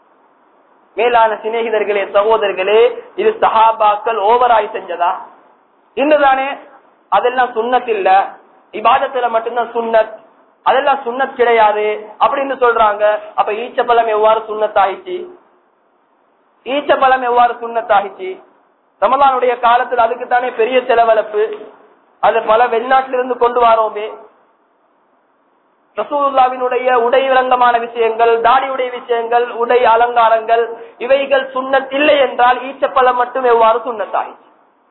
மேலான சிநேகிதர்களே சகோதரர்களே இது சஹாபாக்கள் ஓவராய் செஞ்சதா இன்னுதானே அதெல்லாம் சுண்ணத் இல்ல இபாதத்துல மட்டும்தான் சுண்ணத் அதெல்லாம் சுண்ணத் கிடையாது அப்படின்னு சொல்றாங்க அப்ப ஈச்சப்பழம் எவ்வாறு சுண்ணத்தாயிச்சு ஈச்சப்பழம் எவ்வாறு சுண்ணத்தாயிச்சு ரமலானுடைய காலத்தில் அதுக்கு தானே பெரிய செலவளப்பு அது பல வெளிநாட்டிலிருந்து கொண்டு வரோமே ரசூலுல்லாவினுடைய உடை விளங்கமான விஷயங்கள் தாடியுடைய விஷயங்கள் உடை அலங்காரங்கள் இவைகள் சுண்ணத் இல்லை என்றால் ஈச்சப்பழம் மட்டும் எவ்வாறு சுண்ணத்தாயிச்சு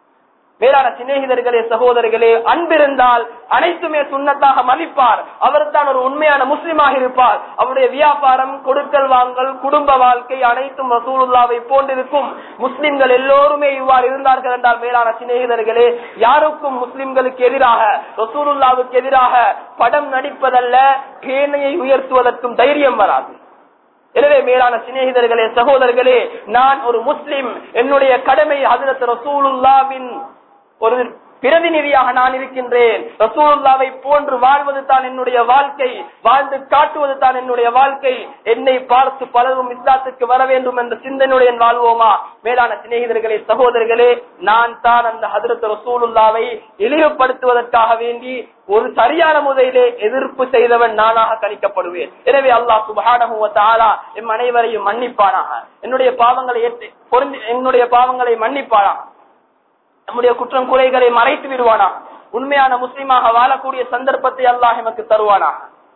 மேலான சிநேகிதர்களே சகோதரர்களே அன்பிருந்தால் அனைத்துமே சுண்ணத்தாக மதிப்பார் அவர் தான் ஒரு உண்மையான முஸ்லிமாக இருப்பார் அவருடைய வியாபாரம் கொடுக்கல் வாங்கல் குடும்ப வாழ்க்கை அனைத்தும் ரசூலுல்லாவை போன்றிருக்கும் முஸ்லிம்கள் எல்லோருமே இவ்வாறு இருந்தார்கள் என்றால் மேலான சிநேகிதர்களே யாருக்கும் முஸ்லிம்களுக்கு எதிராக ரசூலுல்லாவுக்கு எதிராக படம் நடிப்பதல்ல பேணையை உயர்த்துவதற்கும் தைரியம் வராது எனவே மேலான சிநேகிதர்களே சகோதரர்களே நான் ஒரு முஸ்லிம் என்னுடைய கடமை ஹசரத் ரசூலுல்லாவின் ஒரு பிரதிநிதியாக நான் இருக்கின்றேன் ரசூலுல்லாவை போன்று வாழ்வது தான் என்னுடைய வாழ்க்கை வாழ்ந்து காட்டுவது தான் என்னுடைய வாழ்க்கை என்னை பார்த்து பலரும் இஸ்லாத்துக்கு வர வேண்டும் என்ற சிந்தனையுடன் வாழ்வோமா மேலான சிநேகிதர்களே சகோதரர்களே நான் தான் அந்த ஹதரத் ரசூலுல்லாவை இழிவுபடுத்துவதற்காக வேண்டி ஒரு சரியான முறையிலே எதிர்ப்பு செய்தவன் நானாக கணிக்கப்படுவேன் எனவே அல்லாஹ் சுபஹானஹு எம் அனைவரையும் மன்னிப்பானாக என்னுடைய பாவங்களை ஏற்று பொருந்தி என்னுடைய பாவங்களை மன்னிப்பானாக நம்முடைய குற்றம் குறைகளை மறைத்து விடுவானா உண்மையான முஸ்லீமாக வாழக்கூடிய சந்தர்ப்பத்தை அல்லாஹ் எமக்கு தருவானா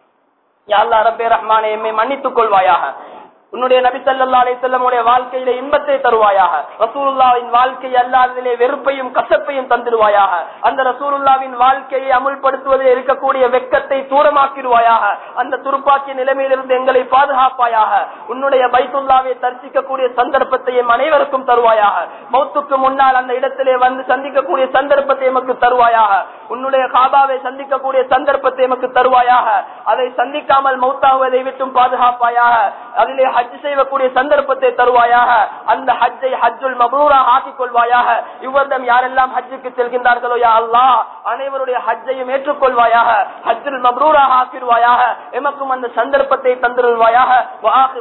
யாழ்லா ரப்பே ரஹ்மானே எம்மை மன்னித்துக் கொள்வாயாக உன்னுடைய நபி சல்லா அலிசல்லமுடைய வாழ்க்கையில இன்பத்தை தருவாயாக ரசூலுல்லாவின் வாழ்க்கை அல்லாததிலே வெறுப்பையும் கசப்பையும் தந்துடுவாயாக அந்த ரசூலுல்லாவின் வாழ்க்கையை அமுல்படுத்துவதில் இருக்கக்கூடிய வெக்கத்தை தூரமாக்கிடுவாயாக அந்த துருப்பாக்கிய நிலைமையிலிருந்து எங்களை பாதுகாப்பாயாக உன்னுடைய பைத்துல்லாவை தரிசிக்கக்கூடிய சந்தர்ப்பத்தை எம் அனைவருக்கும் தருவாயாக மௌத்துக்கு முன்னால் அந்த இடத்திலே வந்து சந்திக்கக்கூடிய சந்தர்ப்பத்தை எமக்கு தருவாயாக உன்னுடைய காபாவை சந்திக்கக்கூடிய சந்தர்ப்பத்தை எமக்கு தருவாயாக அதை சந்திக்காமல் மௌத்தாகுவதை விட்டும் பாதுகாப்பாயாக அதிலே ஹஜ் செய்யக்கூடிய சந்தர்ப்பத்தை தருவாயாக அந்த ஹஜ்ஜை ஹஜ்ஜுல் மபரூராக ஆக்கிக் கொள்வாயாக இவ்வருடம் யாரெல்லாம் ஹஜ்ஜுக்கு செல்கின்றார்களோ யா அல்லா அனைவருடைய ஹஜ்ஜையும் ஏற்றுக்கொள்வாயாக ஹஜ்ஜுல் மபரூராக ஆக்கிடுவாயாக எமக்கும் அந்த சந்தர்ப்பத்தை தந்திருவாயாக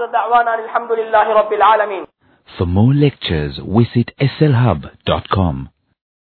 அல்ஹம்துலில்லாஹி ரப்பில் ஆலமீன் For more lectures, visit slhub.com.